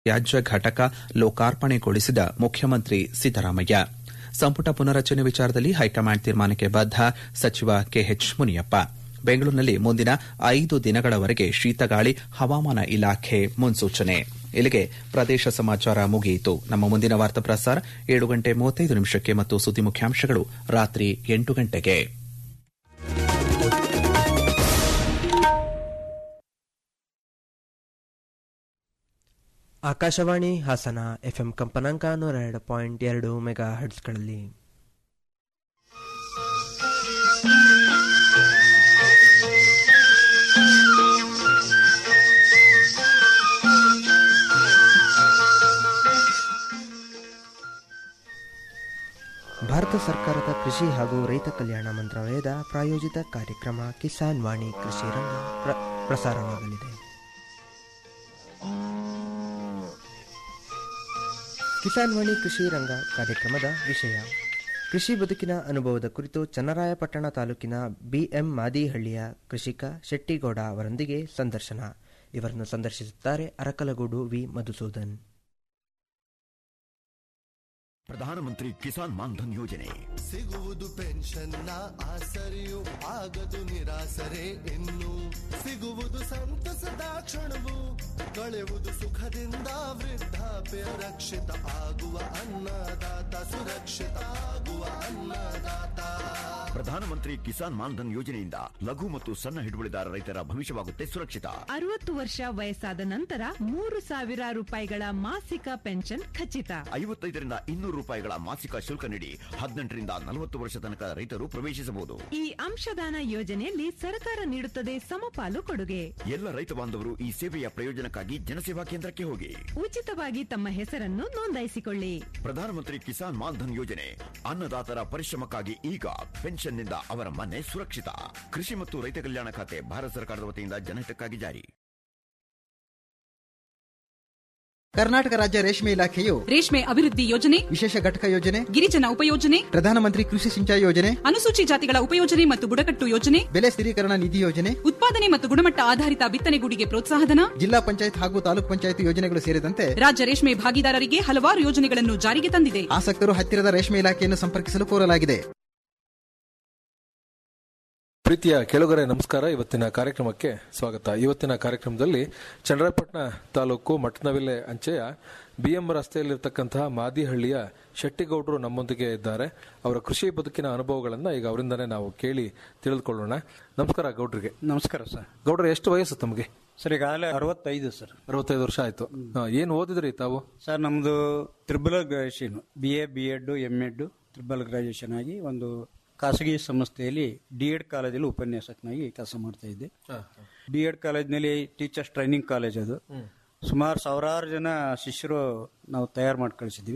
ತ್ಯಾಜ್ಯ ಘಟಕ ಲೋಕಾರ್ಪಣೆಗೊಳಿಸಿದ ಮುಖ್ಯಮಂತ್ರಿ ಸಿದ್ದರಾಮಯ್ಯ ಸಂಪುಟ ಪುನರಚನೆ ವಿಚಾರದಲ್ಲಿ ಹೈಕಮಾಂಡ್ ತೀರ್ಮಾನಕ್ಕೆ ಬದ್ದ ಸಚಿವ ಕೆಎಚ್ ಮುನಿಯಪ್ಪ ಬೆಂಗಳೂರಿನಲ್ಲಿ ಮುಂದಿನ ಐದು ದಿನಗಳವರೆಗೆ ಶೀತಗಾಳಿ ಹವಾಮಾನ ಇಲಾಖೆ ಮುನ್ಸೂಚನೆ ಇಲ್ಲಿಗೆ ಪ್ರದೇಶ ಸಮಾಚಾರ ಮುಗಿಯಿತು ನಮ್ಮ ಮುಂದಿನ ವಾರ್ತಾ ಪ್ರಸಾರ ಏಳು ಗಂಟೆ ಮೂವತ್ತೈದು ನಿಮಿಷಕ್ಕೆ ಮತ್ತು ಸುದ್ದಿ ಮುಖ್ಯಾಂಶಗಳು ರಾತ್ರಿ ಎಂಟು ಗಂಟೆಗೆ ಆಕಾಶವಾಣಿ ಹಾಸನ ಎಫ್ಎಂ ಕಂಪನಾಂಕ ನೂರ ಎರಡು ಪಾಯಿಂಟ್ ಎರಡು ಮೆಗಾ ಹರ್ಟ್ಸ್ಗಳಲ್ಲಿ ಭಾರತ ಸರ್ಕಾರದ ಕೃಷಿ ಹಾಗೂ ರೈತ ಕಲ್ಯಾಣ ಮಂತ್ರಾಲಯದ ಪ್ರಾಯೋಜಿತ ಕಾರ್ಯಕ್ರಮ ಕಿಸಾನ್ ವಾಣಿ ಕೃಷಿ ರಂಗ ಪ್ರ- ಪ್ರಸಾರವಾಗಲಿದೆ ಕಿಸಾನ್ ವಾಣಿ ಕೃಷಿ ರಂಗ ಕಾರ್ಯಕ್ರಮದ ವಿಷಯ ಕೃಷಿ ಬದುಕಿನ ಅನುಭವದ ಕುರಿತು ಚನ್ನರಾಯಪಟ್ಟಣ ತಾಲೂಕಿನ ಬಿಎಂ ಮಾದಿಹಳ್ಳಿಯ ಕೃಷಿಕ ಶೆಟ್ಟಿಗೌಡ ಅವರೊಂದಿಗೆ ಸಂದರ್ಶನ ಇವರನ್ನು ಸಂದರ್ಶಿಸುತ್ತಾರೆ ಅರಕಲಗೂಡು ವಿ ಮಧುಸೂದನ್ ಪ್ರಧಾನಮಂತ್ರಿ ಕಿಸಾನ್ ಮಾನ್ಧನ್ ಯೋಜನೆ ಸಿಗುವುದು ಪೆನ್ಷನ್ನ ಆಸರೆಯು ಆಗದು ನಿರಾಸರೆ ಇನ್ನು ಸಿಗುವುದು ಸಂತಸದ ಕ್ಷಣವು ಕಳೆಯುವುದು ಸುಖದಿಂದ ವೃದ್ಧಾಪ್ಯ ರಕ್ಷಿತ ಆಗುವ ಅನ್ನದಾತ ಸುರಕ್ಷಿತ ಆಗುವ ಅನ್ನದಾತ ಪ್ರಧಾನಮಂತ್ರಿ ಕಿಸಾನ್ ಮಾನ್ಧನ್ ಯೋಜನೆಯಿಂದ ಲಘು ಮತ್ತು ಸಣ್ಣ ಹಿಡುವಳಿದಾರ ರೈತರ ಭವಿಷ್ಯವಾಗುತ್ತೆ ಸುರಕ್ಷಿತ ಅರವತ್ತು ವರ್ಷ ವಯಸ್ಸಾದ ನಂತರ ಮೂರು ಸಾವಿರ ರೂಪಾಯಿಗಳ ಮಾಸಿಕ ಪೆನ್ಷನ್ ಖಚಿತ ಐವತ್ತೈದರಿಂದ ಇನ್ನೂರು ರೂಪಾಯಿಗಳ ಮಾಸಿಕ ಶುಲ್ಕ ನೀಡಿ ಹದಿನೆಂಟರಿಂದ ನಲವತ್ತು ವರ್ಷ ತನಕ ರೈತರು ಪ್ರವೇಶಿಸಬಹುದು ಈ ಅಂಶದಾನ ಯೋಜನೆಯಲ್ಲಿ ಸರ್ಕಾರ ನೀಡುತ್ತದೆ ಸಮಪಾಲು ಕೊಡುಗೆ ಎಲ್ಲ ರೈತ ಬಾಂಧವರು ಈ ಸೇವೆಯ ಪ್ರಯೋಜನಕ್ಕಾಗಿ ಜನಸೇವಾ ಕೇಂದ್ರಕ್ಕೆ ಹೋಗಿ ಉಚಿತವಾಗಿ ತಮ್ಮ ಹೆಸರನ್ನು ನೋಂದಾಯಿಸಿಕೊಳ್ಳಿ ಪ್ರಧಾನಮಂತ್ರಿ ಕಿಸಾನ್ ಮಾನ್ಧನ್ ಯೋಜನೆ ಅನ್ನದಾತರ ಪರಿಶ್ರಮಕ್ಕಾಗಿ ಈಗ ಪೆನ್ಷನ್ನಿಂದ ಅವರ ಮನೆ ಸುರಕ್ಷಿತ ಕೃಷಿ ಮತ್ತು ರೈತ ಕಲ್ಯಾಣ ಖಾತೆ ಭಾರತ ಸರ್ಕಾರದ ವತಿಯಿಂದ ಜನಹಿತಕ್ಕಾಗಿ ಜಾರಿ ಕರ್ನಾಟಕ ರಾಜ್ಯ ರೇಷ್ಮೆ ಇಲಾಖೆಯು ರೇಷ್ಮೆ ಅಭಿವೃದ್ಧಿ ಯೋಜನೆ ವಿಶೇಷ ಘಟಕ ಯೋಜನೆ ಗಿರಿಜನ ಉಪಯೋಜನೆ ಪ್ರಧಾನಮಂತ್ರಿ ಕೃಷಿ ಸಿಂಚಾಯಿ ಯೋಜನೆ ಅನುಸೂಚಿ ಜಾತಿಗಳ ಉಪಯೋಜನೆ ಮತ್ತು ಬುಡಕಟ್ಟು ಯೋಜನೆ ಬೆಲೆ ಸ್ಥಿರೀಕರಣ ನಿಧಿ ಯೋಜನೆ ಉತ್ಪಾದನೆ ಮತ್ತು ಗುಣಮಟ್ಟ ಆಧಾರಿತ ಬಿತ್ತನೆಗೂಡಿಗೆ ಪ್ರೋತ್ಸಾಹಧನ ಜಿಲ್ಲಾ ಪಂಚಾಯತ್ ಹಾಗೂ ತಾಲೂಕು ಪಂಚಾಯತ್ ಯೋಜನೆಗಳು ಸೇರಿದಂತೆ ರಾಜ್ಯ ರೇಷ್ಮೆ ಭಾಗಿದಾರರಿಗೆ ಹಲವಾರು ಯೋಜನೆಗಳನ್ನು ಜಾರಿಗೆ ತಂದಿದೆ ಆಸಕ್ತರು ಹತ್ತಿರದ ರೇಷ್ಮೆ ಇಲಾಖೆಯನ್ನು ಸಂಪರ್ಕಿಸಲು ಕೋರಲಾಗಿದೆ ಪ್ರೀತಿಯ ಕೆಳಗರೆ ನಮಸ್ಕಾರ ಇವತ್ತಿನ ಕಾರ್ಯಕ್ರಮಕ್ಕೆ ಸ್ವಾಗತ ಇವತ್ತಿನ ಕಾರ್ಯಕ್ರಮದಲ್ಲಿ ಚನ್ನರಾಯಪಟ್ಟಣ ತಾಲೂಕು ಮಟ್ಟನವಿಲೆ ಅಂಚೆಯ ಬಿಎಂ ರಸ್ತೆಯಲ್ಲಿರ್ತಕ್ಕಂತಹ ಮಾದಿಹಳ್ಳಿಯ ಶೆಟ್ಟಿಗೌಡರು ನಮ್ಮೊಂದಿಗೆ ಇದ್ದಾರೆ ಅವರ ಕೃಷಿ ಬದುಕಿನ ಅನುಭವಗಳನ್ನ ಈಗ ಅವರಿಂದನೇ ನಾವು ಕೇಳಿ ತಿಳಿದುಕೊಳ್ಳೋಣ ನಮಸ್ಕಾರ ಗೌಡ್ರಿಗೆ ನಮಸ್ಕಾರ ಸರ್ ಗೌಡ್ರ ಎಷ್ಟು ವಯಸ್ಸು ತಮಗೆ ಸರ್ ಈಗಾಗಲೇ ಅರವತ್ತೈದು ಸರ್ ಅರವತ್ತೈದು ವರ್ಷ ಆಯ್ತು ಹಾ, ಏನ್ ಓದಿದ್ರಿ ತಾವು ಸರ್ ನಮ್ಮದು triple graduation B A B Ed M Ed triple graduation ಆಗಿ ಒಂದು ಖಾಸಗಿ ಸಂಸ್ಥೆಯಲ್ಲಿ ಡಿ ಎಡ್ ಕಾಲೇಜಲ್ಲಿ ಉಪನ್ಯಾಸಕನಾಗಿ ಕೆಲಸ ಮಾಡ್ತಾ ಇದ್ದೆ ಡಿ ಎಡ್ ಕಾಲೇಜ್ನಲ್ಲಿ ಟೀಚರ್ಸ್ ಟ್ರೈನಿಂಗ್ ಕಾಲೇಜ್ ಅದು ಸುಮಾರು ಸಾವಿರಾರು ಜನ ಶಿಷ್ಯರು ನಾವು ತಯಾರು ಮಾಡಿ ಕಳಿಸಿದ್ವಿ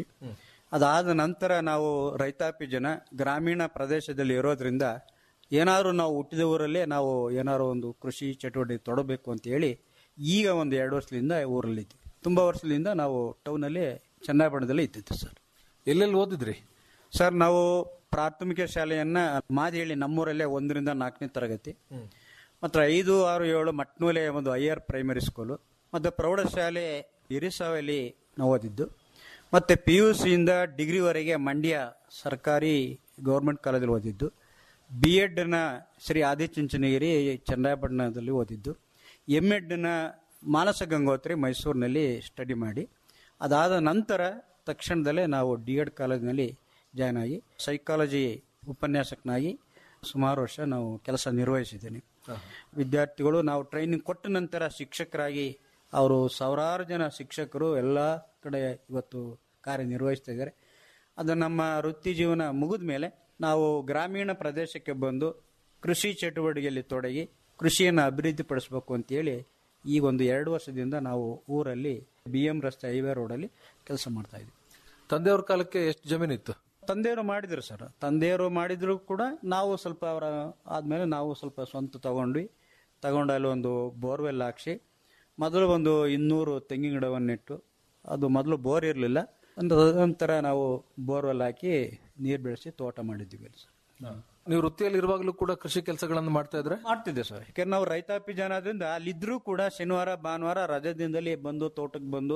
ಅದಾದ ನಂತರ ನಾವು ರೈತಾಪಿ ಜನ ಗ್ರಾಮೀಣ ಪ್ರದೇಶದಲ್ಲಿ ಇರೋದ್ರಿಂದ ಏನಾದ್ರು ನಾವು ಹುಟ್ಟಿದ ಊರಲ್ಲೇ ನಾವು ಏನಾದ್ರು ಒಂದು ಕೃಷಿ ಚಟುವಟಿಕೆ ತೊಡಬೇಕು ಅಂತ ಹೇಳಿ ಈಗ ಒಂದು ಎರಡು ವರ್ಷದಿಂದ ಊರಲ್ಲಿ ಇದ್ವಿ ತುಂಬಾ ವರ್ಷದಿಂದ ನಾವು ಟೌನಲ್ಲಿ ಚನ್ನಪಟ್ಟಣದಲ್ಲಿ ಇದ್ದಿತ್ತು ಸರ್ ಎಲ್ಲೆಲ್ಲಿ ಓದಿದ್ರಿ ಸರ್ ನಾವು ಪ್ರಾಥಮಿಕ ಶಾಲೆಯನ್ನ ಮಾದಿಹಳ್ಳಿ ನಮ್ಮೂರಲ್ಲೇ ಒಂದರಿಂದ ನಾಲ್ಕನೇ ತರಗತಿ ಮತ್ತು ಐದು ಆರು ಏಳು ಮಟ್ನೂಲೆ ಒಂದು ಹೈಯರ್ ಪ್ರೈಮರಿ ಸ್ಕೂಲು ಮತ್ತು ಪ್ರೌಢಶಾಲೆ ಹಿರಿಸಾವಲ್ಲಿ ನಾವು ಓದಿದ್ದು ಮತ್ತು ಪಿ ಯು ಸಿಯಿಂದ ಡಿಗ್ರಿವರೆಗೆ ಮಂಡ್ಯ ಸರ್ಕಾರಿ ಗೌರ್ಮೆಂಟ್ ಕಾಲೇಜಲ್ಲಿ ಓದಿದ್ದು ಬಿ ಎಡ್ನ ಶ್ರೀ ಆದಿಚುಂಚನಗಿರಿ ಚನ್ನರಾಯಪಟ್ಟಣದಲ್ಲಿ ಓದಿದ್ದು ಎಮ್ ಎಡ್ನ ಮಾನಸ ಗಂಗೋತ್ರಿ ಮೈಸೂರಿನಲ್ಲಿ ಸ್ಟಡಿ ಮಾಡಿ ಅದಾದ ನಂತರ ತಕ್ಷಣದಲ್ಲೇ ನಾವು ಡಿ ಎಡ್ ಕಾಲೇಜಿನಲ್ಲಿ ಜಾಯ್ನ್ ಆಗಿ ಸೈಕಾಲಜಿ ಉಪನ್ಯಾಸಕನಾಗಿ ಸುಮಾರು ವರ್ಷ ನಾವು ಕೆಲಸ ನಿರ್ವಹಿಸಿದ್ದೇನೆ ವಿದ್ಯಾರ್ಥಿಗಳು ನಾವು ಟ್ರೈನಿಂಗ್ ಕೊಟ್ಟ ನಂತರ ಶಿಕ್ಷಕರಾಗಿ ಅವರು ಸಾವಿರಾರು ಜನ ಶಿಕ್ಷಕರು ಎಲ್ಲ ಕಡೆ ಇವತ್ತು ಕಾರ್ಯನಿರ್ವಹಿಸ್ತಾ ಇದ್ದಾರೆ ಅದು ನಮ್ಮ ವೃತ್ತಿ ಜೀವನ ಮುಗಿದ ಮೇಲೆ ನಾವು ಗ್ರಾಮೀಣ ಪ್ರದೇಶಕ್ಕೆ ಬಂದು ಕೃಷಿ ಚಟುವಟಿಕೆಯಲ್ಲಿ ತೊಡಗಿ ಕೃಷಿಯನ್ನು ಅಭಿವೃದ್ಧಿಪಡಿಸಬೇಕು ಅಂತೇಳಿ ಈಗ ಒಂದು ಎರಡು ವರ್ಷದಿಂದ ನಾವು ಊರಲ್ಲಿ ಬಿ ಎಂ ರಸ್ತೆ ಹೈವೇ ರೋಡಲ್ಲಿ ಕೆಲಸ ಮಾಡ್ತಾ ಇದ್ವಿ ತಂದೆಯವ್ರ ಕಾಲಕ್ಕೆ ಎಷ್ಟು ಜಮೀನಿತ್ತು ತಂದೆಯವರು ಮಾಡಿದ್ರು ಸರ್ ತಂದೆಯವರು ಮಾಡಿದ್ರು ಕೂಡ ನಾವು ಸ್ವಲ್ಪ ಅವರ ಆದ್ಮೇಲೆ ನಾವು ಸ್ವಲ್ಪ ಸ್ವಂತ ತಗೊಂಡ್ವಿ ತಗೊಂಡು ಅಲ್ಲಿ ಒಂದು ಬೋರ್ವೆಲ್ ಹಾಕ್ಸಿ ಮೊದಲು ಒಂದು ಇನ್ನೂರು ತೆಂಗಿನ ಗಿಡವನ್ನು ನೆಟ್ಟು ಅದು ಮೊದಲು ಬೋರ್ ಇರಲಿಲ್ಲ ನಂತರ ನಾವು ಬೋರ್ವೆಲ್ ಹಾಕಿ ನೀರು ಬೆಳೆಸಿ ತೋಟ ಮಾಡಿದ್ವಿ ಅಲ್ಲಿ ಸರ್ ನೀವು ವೃತ್ತಿಯಲ್ಲಿ ಇರುವಾಗಲೂ ಕೂಡ ಕೃಷಿ ಕೆಲಸಗಳನ್ನು ಮಾಡ್ತಾ ಇದ್ರೆ ಮಾಡ್ತಿದ್ದೆ ಸರ್ ಯಾಕಂದ್ರೆ ನಾವು ರೈತಾಪಿ ಜನ ಆದ್ರಿಂದ ಅಲ್ಲಿದ್ರೂ ಕೂಡ ಶನಿವಾರ ಭಾನುವಾರ ರಜಾ ದಿನದಲ್ಲಿ ಬಂದು ತೋಟಕ್ಕೆ ಬಂದು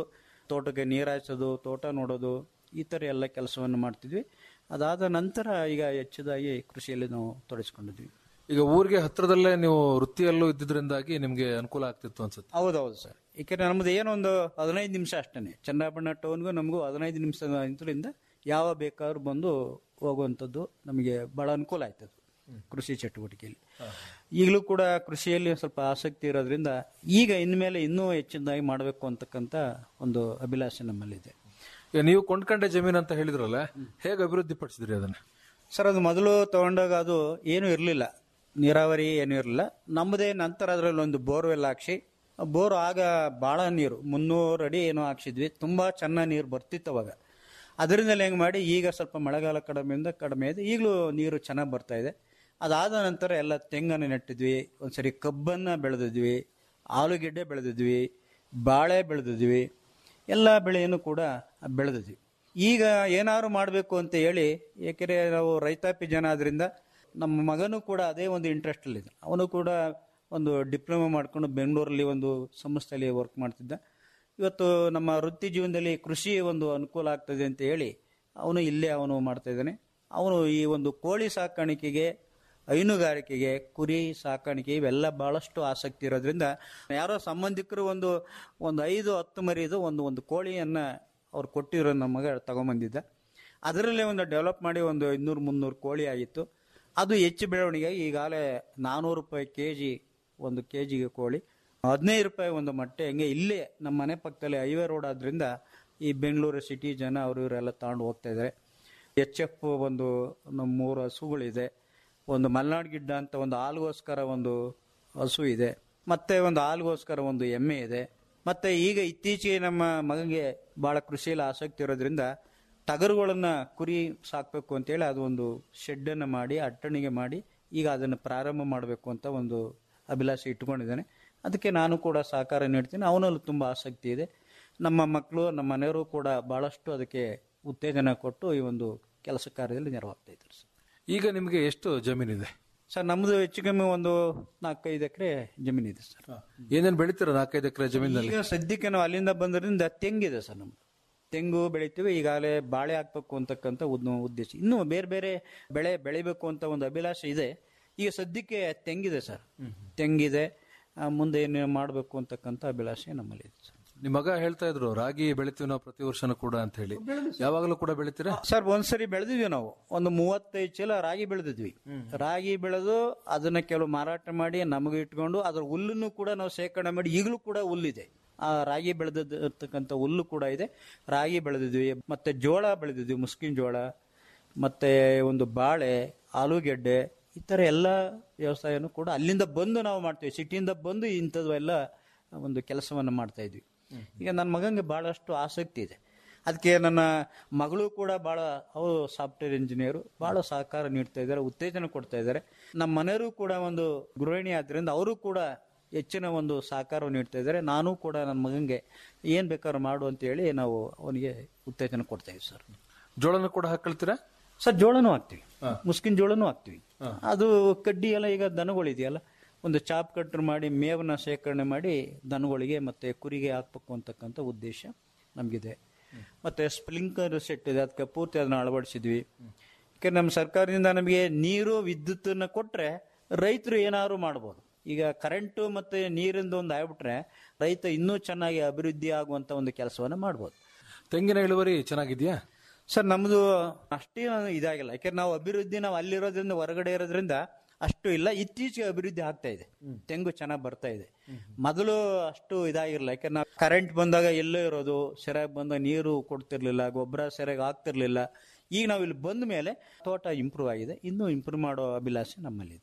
ತೋಟಕ್ಕೆ ನೀರು ಹಾಯಿಸೋದು ತೋಟ ನೋಡೋದು ಈ ಥರ ಎಲ್ಲ ಕೆಲಸವನ್ನು ಮಾಡ್ತಿದ್ವಿ ಅದಾದ ನಂತರ ಈಗ ಹೆಚ್ಚದಾಗಿ ಕೃಷಿಯಲ್ಲಿ ನಾವು ತೊಡಗಿಸ್ಕೊಂಡಿದ್ವಿ ಈಗ ಊರಿಗೆ ಹತ್ರದಲ್ಲೇ ನೀವು ವೃತ್ತಿಯಲ್ಲೂ ಇದ್ದಿದ್ರಿಂದಾಗಿ ನಿಮ್ಗೆ ಅನುಕೂಲ ಆಗ್ತಿತ್ತು ಅನ್ಸುತ್ತೆ ಹೌದೌದು ಸರ್ ಏಕೆಂದ್ರೆ ನಮ್ದು ಏನೊಂದು ಹದಿನೈದು ನಿಮಿಷ ಅಷ್ಟೇ ಚನ್ನಪಟ್ಟಣ ಟೌನ್ಗೂ ನಮಗೂ ಹದಿನೈದು ನಿಮಿಷ ಇದರಿಂದ ಯಾವ ಬೇಕಾದ್ರೂ ಬಂದು ಹೋಗುವಂಥದ್ದು ನಮಗೆ ಬಹಳ ಅನುಕೂಲ ಆಯ್ತದು ಕೃಷಿ ಚಟುವಟಿಕೆಯಲ್ಲಿ ಈಗಲೂ ಕೂಡ ಕೃಷಿಯಲ್ಲಿ ಸ್ವಲ್ಪ ಆಸಕ್ತಿ ಇರೋದ್ರಿಂದ ಈಗ ಇನ್ಮೇಲೆ ಇನ್ನೂ ಹೆಚ್ಚಿನದಾಗಿ ಮಾಡಬೇಕು ಅಂತಕ್ಕಂಥ ಒಂದು ಅಭಿಲಾಷೆ ನಮ್ಮಲ್ಲಿದೆ ಈಗ ನೀವು ಕೊಂಡ್ಕೊಂಡೆ ಜಮೀನು ಅಂತ ಹೇಳಿದ್ರಲ್ಲ ಹೇಗೆ ಅಭಿವೃದ್ಧಿ ಪಡಿಸಿದ್ರಿ ಅದನ್ನ ಸರ್ ಅದು ಮೊದಲು ತಗೊಂಡಾಗ ಅದು ಏನೂ ಇರಲಿಲ್ಲ ನೀರಾವರಿ ಏನೂ ಇರಲಿಲ್ಲ ನಮ್ಮದೇ ನಂತರ ಅದರಲ್ಲಿ ಒಂದು ಬೋರ್ವೆಲ್ ಹಾಕ್ಸಿ ಬೋರ್ ಆಗ ಭಾಳ ನೀರು ಮುನ್ನೂರು ಅಡಿ ಏನೋ ಹಾಕ್ಸಿದ್ವಿ ತುಂಬ ಚೆನ್ನಾಗಿ ನೀರು ಬರ್ತಿತ್ತು ಅವಾಗ ಅದರಿಂದಲೇ ಹೆಂಗೆ ಮಾಡಿ ಈಗ ಸ್ವಲ್ಪ ಮಳೆಗಾಲ ಕಡಿಮೆಯಿಂದ ಕಡಿಮೆ ಇದೆ ಈಗಲೂ ನೀರು ಚೆನ್ನಾಗಿ ಬರ್ತಾ ಇದೆ ಅದಾದ ನಂತರ ಎಲ್ಲ ತೆಂಗನ್ನು ನೆಟ್ಟಿದ್ವಿ ಒಂದ್ಸರಿ ಕಬ್ಬನ್ನು ಬೆಳೆದಿದ್ವಿ ಆಲೂಗೆಡ್ಡೆ ಬೆಳೆದಿದ್ವಿ ಬಾಳೆ ಬೆಳೆದಿದ್ವಿ ಎಲ್ಲ ಬೆಳೆಯನ್ನು ಕೂಡ ಬೆಳೆದಿದ್ವಿ ಈಗ ಏನಾದ್ರು ಮಾಡಬೇಕು ಅಂತ ಹೇಳಿ ಏಕೆಂದರೆ ನಾವು ರೈತಾಪಿ ಜನ ಆದ್ರಿಂದ ನಮ್ಮ ಮಗನೂ ಕೂಡ ಅದೇ ಒಂದು ಇಂಟ್ರೆಸ್ಟಲ್ಲಿದೆ ಅವನು ಕೂಡ ಒಂದು ಡಿಪ್ಲೊಮಾ ಮಾಡ್ಕೊಂಡು ಬೆಂಗಳೂರಲ್ಲಿ ಒಂದು ಸಂಸ್ಥೆಯಲ್ಲಿ ವರ್ಕ್ ಮಾಡ್ತಿದ್ದ ಇವತ್ತು ನಮ್ಮ ವೃತ್ತಿ ಜೀವನದಲ್ಲಿ ಕೃಷಿ ಒಂದು ಅನುಕೂಲ ಆಗ್ತದೆ ಅಂತ ಹೇಳಿ ಅವನು ಇಲ್ಲೇ ಅವನು ಮಾಡ್ತಾ ಇದ್ದಾನೆ ಅವನು ಈ ಒಂದು ಕೋಳಿ ಸಾಕಾಣಿಕೆಗೆ ಹೈನುಗಾರಿಕೆಗೆ ಕುರಿ ಸಾಕಾಣಿಕೆ ಇವೆಲ್ಲ ಬಹಳಷ್ಟು ಆಸಕ್ತಿ ಇರೋದ್ರಿಂದ ಯಾರೋ ಸಂಬಂಧಿಕರು ಒಂದು ಒಂದು ಐದು ಹತ್ತು ಮರಿದು ಒಂದು ಒಂದು ಕೋಳಿಯನ್ನ ಅವ್ರು ಕೊಟ್ಟಿರೋ ನಮ್ಮ ಮಗ ತಗೊಂಬಂದಿದ್ದ ಅದರಲ್ಲೇ ಒಂದು ಡೆವಲಪ್ ಮಾಡಿ ಒಂದು ಇನ್ನೂರು ಮುನ್ನೂರು ಕೋಳಿ ಆಗಿತ್ತು ಅದು ಹೆಚ್ಚು ಬೆಳವಣಿಗೆ ಈಗಾಗಲೇ ನಾನ್ನೂರು ರೂಪಾಯಿ ಕೆ ಜಿ ಒಂದು ಕೆ ಜಿಗೆ ಕೋಳಿ ಹದಿನೈದು ರೂಪಾಯಿ ಒಂದು ಮೊಟ್ಟೆ ಹಂಗೆ ಇಲ್ಲೇ ನಮ್ಮ ಮನೆ ಪಕ್ಕದಲ್ಲಿ ಹೈವೇ ರೋಡ್ ಆದ್ರಿಂದ ಈ ಬೆಂಗಳೂರು ಸಿಟಿ ಜನ ಅವರು ಇವರೆಲ್ಲ ತಗೊಂಡು ಹೋಗ್ತಾ ಇದ್ದಾರೆ ಎಚ್ ಎಫ್ ಒಂದು ನಮ್ಮ ಮೂರು ಹಸುಗಳಿದೆ ಒಂದು ಮಲ್ನಾಡ್ ಗಿಡ್ಡ ಅಂತ ಒಂದು ಹಾಲುಗೋಸ್ಕರ ಒಂದು ಹಸು ಇದೆ ಮತ್ತೆ ಒಂದು ಹಾಲುಗೋಸ್ಕರ ಒಂದು ಎಮ್ಮೆ ಇದೆ ಮತ್ತೆ ಈಗ ಇತ್ತೀಚೆಗೆ ನಮ್ಮ ಮಗನಿಗೆ ಬಹಳ ಕೃಷಿಯಲ್ಲಿ ಆಸಕ್ತಿ ಇರೋದ್ರಿಂದ ಟಗರುಗಳನ್ನ ಕುರಿ ಸಾಕಬೇಕು ಅಂತೇಳಿ ಅದು ಒಂದು ಶೆಡ್ಡನ್ನು ಮಾಡಿ ಅಟ್ಟಣಿಗೆ ಮಾಡಿ ಈಗ ಅದನ್ನು ಪ್ರಾರಂಭ ಮಾಡಬೇಕು ಅಂತ ಒಂದು ಅಭಿಲಾಷೆ ಇಟ್ಕೊಂಡಿದ್ದಾನೆ ಅದಕ್ಕೆ ನಾನು ಕೂಡ ಸಹಕಾರ ನೀಡ್ತೀನಿ ಅವನಲ್ಲೂ ತುಂಬ ಆಸಕ್ತಿ ಇದೆ ನಮ್ಮ ಮಕ್ಕಳು ನಮ್ಮ ಮನೆಯವರು ಕೂಡ ಬಹಳಷ್ಟು ಅದಕ್ಕೆ ಉತ್ತೇಜನ ಕೊಟ್ಟು ಈ ಒಂದು ಕೆಲಸ ಕಾರ್ಯದಲ್ಲಿ ನೆರವಾಗ್ತಾ ಇದ್ದಾರೆ ಸರ್ ಈಗ ನಿಮ್ಗೆ ಎಷ್ಟು ಜಮೀನಿದೆ ಸರ್ ನಮ್ಮದು ಹೆಚ್ಚು ಕಮ್ಮಿ ಒಂದು ನಾಲ್ಕೈದು ಎಕರೆ ಜಮೀನಿದೆ ಸರ್ ಏನೇನ್ ಬೆಳಿತೀರ ನಾಲ್ಕೈದು ಎಕರೆ ಜಮೀನಲ್ಲಿ ಈಗ ಸದ್ಯಕ್ಕೆ ನಾವು ಅಲ್ಲಿಂದ ಬಂದ್ರಿಂದ ತೆಂಗಿದೆ ಸರ್ ನಮ್ದು ತೆಂಗು ಬೆಳಿತೀವಿ ಈಗಾಗಲೇ ಬಾಳೆ ಹಾಕ್ಬೇಕು ಅಂತಕ್ಕಂಥ ಒಂದು ಉದ್ದೇಶ ಇನ್ನೂ ಬೇರೆ ಬೇರೆ ಬೆಳೆ ಬೆಳಿಬೇಕು ಅಂತ ಒಂದು ಅಭಿಲಾಷೆ ಇದೆ ಈಗ ಸದ್ಯಕ್ಕೆ ತೆಂಗಿದೆ ಸರ್ ತೆಂಗಿದೆ ಆ, ಮುಂದೆ ಏನು ಮಾಡಬೇಕು ಅಂತಕ್ಕಂಥ ಅಭಿಲಾಷೆ ನಮ್ಮಲ್ಲಿ ಇದೆ ಸರ್ ನಿಮ್ ಮಗ ಹೇಳ್ತಾ ಇದ್ರು ರಾಗಿ ಬೆಳಿತೀವಿ ನಾವು ಪ್ರತಿ ವರ್ಷನೂ ಕೂಡ ಅಂತ ಹೇಳಿ ಯಾವಾಗಲೂ ಕೂಡ ಬೆಳಿತೀರಾ ಸರ್ ಒಂದ್ಸರಿ ಬೆಳೆದಿದ್ವಿ ನಾವು ಒಂದು ಮೂವತ್ತೈದು ಚೀಲ ರಾಗಿ ಬೆಳೆದಿದ್ವಿ ರಾಗಿ ಬೆಳೆದು ಅದನ್ನ ಕೆಲವು ಮಾರಾಟ ಮಾಡಿ ನಮಗೆ ಇಟ್ಕೊಂಡು ಅದ್ರ ಹುಲ್ಲನ್ನು ಕೂಡ ನಾವು ಶೇಖರಣೆ ಮಾಡಿ ಈಗಲೂ ಕೂಡ ಹುಲ್ಲಿದೆ ಆ ರಾಗಿ ಬೆಳೆದಿರ್ತಕ್ಕಂಥ ಹುಲ್ಲು ಕೂಡ ಇದೆ ರಾಗಿ ಬೆಳೆದಿದ್ವಿ ಮತ್ತೆ ಜೋಳ ಬೆಳೆದಿದ್ವಿ ಮುಸ್ಕಿನ ಜೋಳ ಮತ್ತೆ ಒಂದು ಬಾಳೆ ಆಲೂಗೆಡ್ಡೆ ಈ ಥರ ಎಲ್ಲ ವ್ಯವಸಾಯನೂ ಕೂಡ ಅಲ್ಲಿಂದ ಬಂದು ನಾವು ಮಾಡ್ತೀವಿ ಸಿಟಿಯಿಂದ ಬಂದು ಇಂಥದ್ದು ಎಲ್ಲ ಒಂದು ಕೆಲಸವನ್ನು ಮಾಡ್ತಾ ಇದ್ವಿ ಈಗ ನನ್ನ ಮಗನಿಗೆ ಬಹಳಷ್ಟು ಆಸಕ್ತಿ ಇದೆ ಅದಕ್ಕೆ ನನ್ನ ಮಗಳು ಕೂಡ ಬಹಳ ಅವರು ಸಾಫ್ಟ್ವೇರ್ ಇಂಜಿನಿಯರು ಬಹಳ ಸಹಕಾರ ನೀಡ್ತಾ ಇದ್ದಾರೆ ಉತ್ತೇಜನ ಕೊಡ್ತಾ ಇದ್ದಾರೆ ನಮ್ಮ ಮನೆಯವರು ಕೂಡ ಒಂದು ಗೃಹಿಣಿ ಆದ್ರಿಂದ ಅವರು ಕೂಡ ಹೆಚ್ಚಿನ ಒಂದು ಸಹಕಾರ ನೀಡ್ತಾ ಇದ್ದಾರೆ ನಾನು ಕೂಡ ನನ್ನ ಮಗನಿಗೆ ಏನ್ ಬೇಕಾದ್ರೂ ಮಾಡು ಅಂತ ಹೇಳಿ ನಾವು ಅವನಿಗೆ ಉತ್ತೇಜನ ಕೊಡ್ತಾ ಇದ್ದೀವಿ ಸರ್ ಜೋಳನ ಕೂಡ ಹಾಕೊಳ್ತೀರಾ ಸರ್ ಜೋಳನೂ ಹಾಕ್ತಿವಿ ಮುಸ್ಕಿನ ಜೋಳನೂ ಹಾಕ್ತಿವಿ ಅದು ಕಡ್ಡಿ ಎಲ್ಲ ಈಗ ದನಗಳಿದೆಯಲ್ಲ ಒಂದು ಚಾಪ್ ಕಟ್ರ್ ಮಾಡಿ ಮೇವನ್ನ ಶೇಖರಣೆ ಮಾಡಿ ದನಗಳಿಗೆ ಮತ್ತೆ ಕುರಿಗೆ ಹಾಕ್ಬೇಕು ಅಂತಕ್ಕಂಥ ಉದ್ದೇಶ ನಮಗಿದೆ ಮತ್ತೆ ಸ್ಪ್ರಿಂಕ್ಲರ್ ಸೆಟ್ ಇದೆ ಅದಕ್ಕೆ ಪೂರ್ತಿ ಅದನ್ನ ಅಳವಡಿಸಿದ್ವಿ ಯಾಕೆ ನಮ್ಮ ಸರ್ಕಾರದಿಂದ ನಮಗೆ ನೀರು ವಿದ್ಯುತ್ತನ್ನ ಕೊಟ್ರೆ ರೈತರು ಏನಾದ್ರು ಮಾಡ್ಬೋದು ಈಗ ಕರೆಂಟು ಮತ್ತೆ ನೀರಿಂದು ಒಂದು ಆಗ್ಬಿಟ್ರೆ ರೈತ ಇನ್ನೂ ಚೆನ್ನಾಗಿ ಅಭಿವೃದ್ಧಿ ಆಗುವಂತ ಒಂದು ಕೆಲಸವನ್ನ ಮಾಡ್ಬೋದು ತೆಂಗಿನ ಇಳುವರಿ ಚೆನ್ನಾಗಿದ್ಯಾ ಸರ್ ನಮ್ದು ಅಷ್ಟೇ ಇದಾಗಿಲ್ಲ ಯಾಕಂದ್ರೆ ನಾವು ಅಭಿವೃದ್ಧಿ ನಾವು ಅಲ್ಲಿರೋದ್ರಿಂದ ಹೊರಗಡೆ ಇರೋದ್ರಿಂದ ಅಷ್ಟು ಇಲ್ಲ ಇತ್ತೀಚೆಗೆ ಅಭಿವೃದ್ಧಿ ಆಗ್ತಾ ಇದೆ ತೆಂಗು ಚೆನ್ನಾಗಿ ಬರ್ತಾ ಇದೆ ಮೊದಲು ಅಷ್ಟು ಇದಾಗಿರಲಿಲ್ಲ ಯಾಕಂದ್ರೆ ನಾವು ಕರೆಂಟ್ ಬಂದಾಗ ಎಲ್ಲೋ ಇರೋದು ಸೆರೆಗೆ ಬಂದಾಗ ನೀರು ಕೊಡ್ತಿರ್ಲಿಲ್ಲ ಗೊಬ್ಬರ ಸೆರೆಗೆ ಆಗ್ತಿರ್ಲಿಲ್ಲ ಈಗ ನಾವು ಇಲ್ಲಿ ಬಂದ ಮೇಲೆ ತೋಟ ಇಂಪ್ರೂವ್ ಆಗಿದೆ ಇನ್ನೂ ಇಂಪ್ರೂವ್ ಮಾಡೋ ಅಭಿಲಾಷೆ ನಮ್ಮಲ್ಲಿದೆ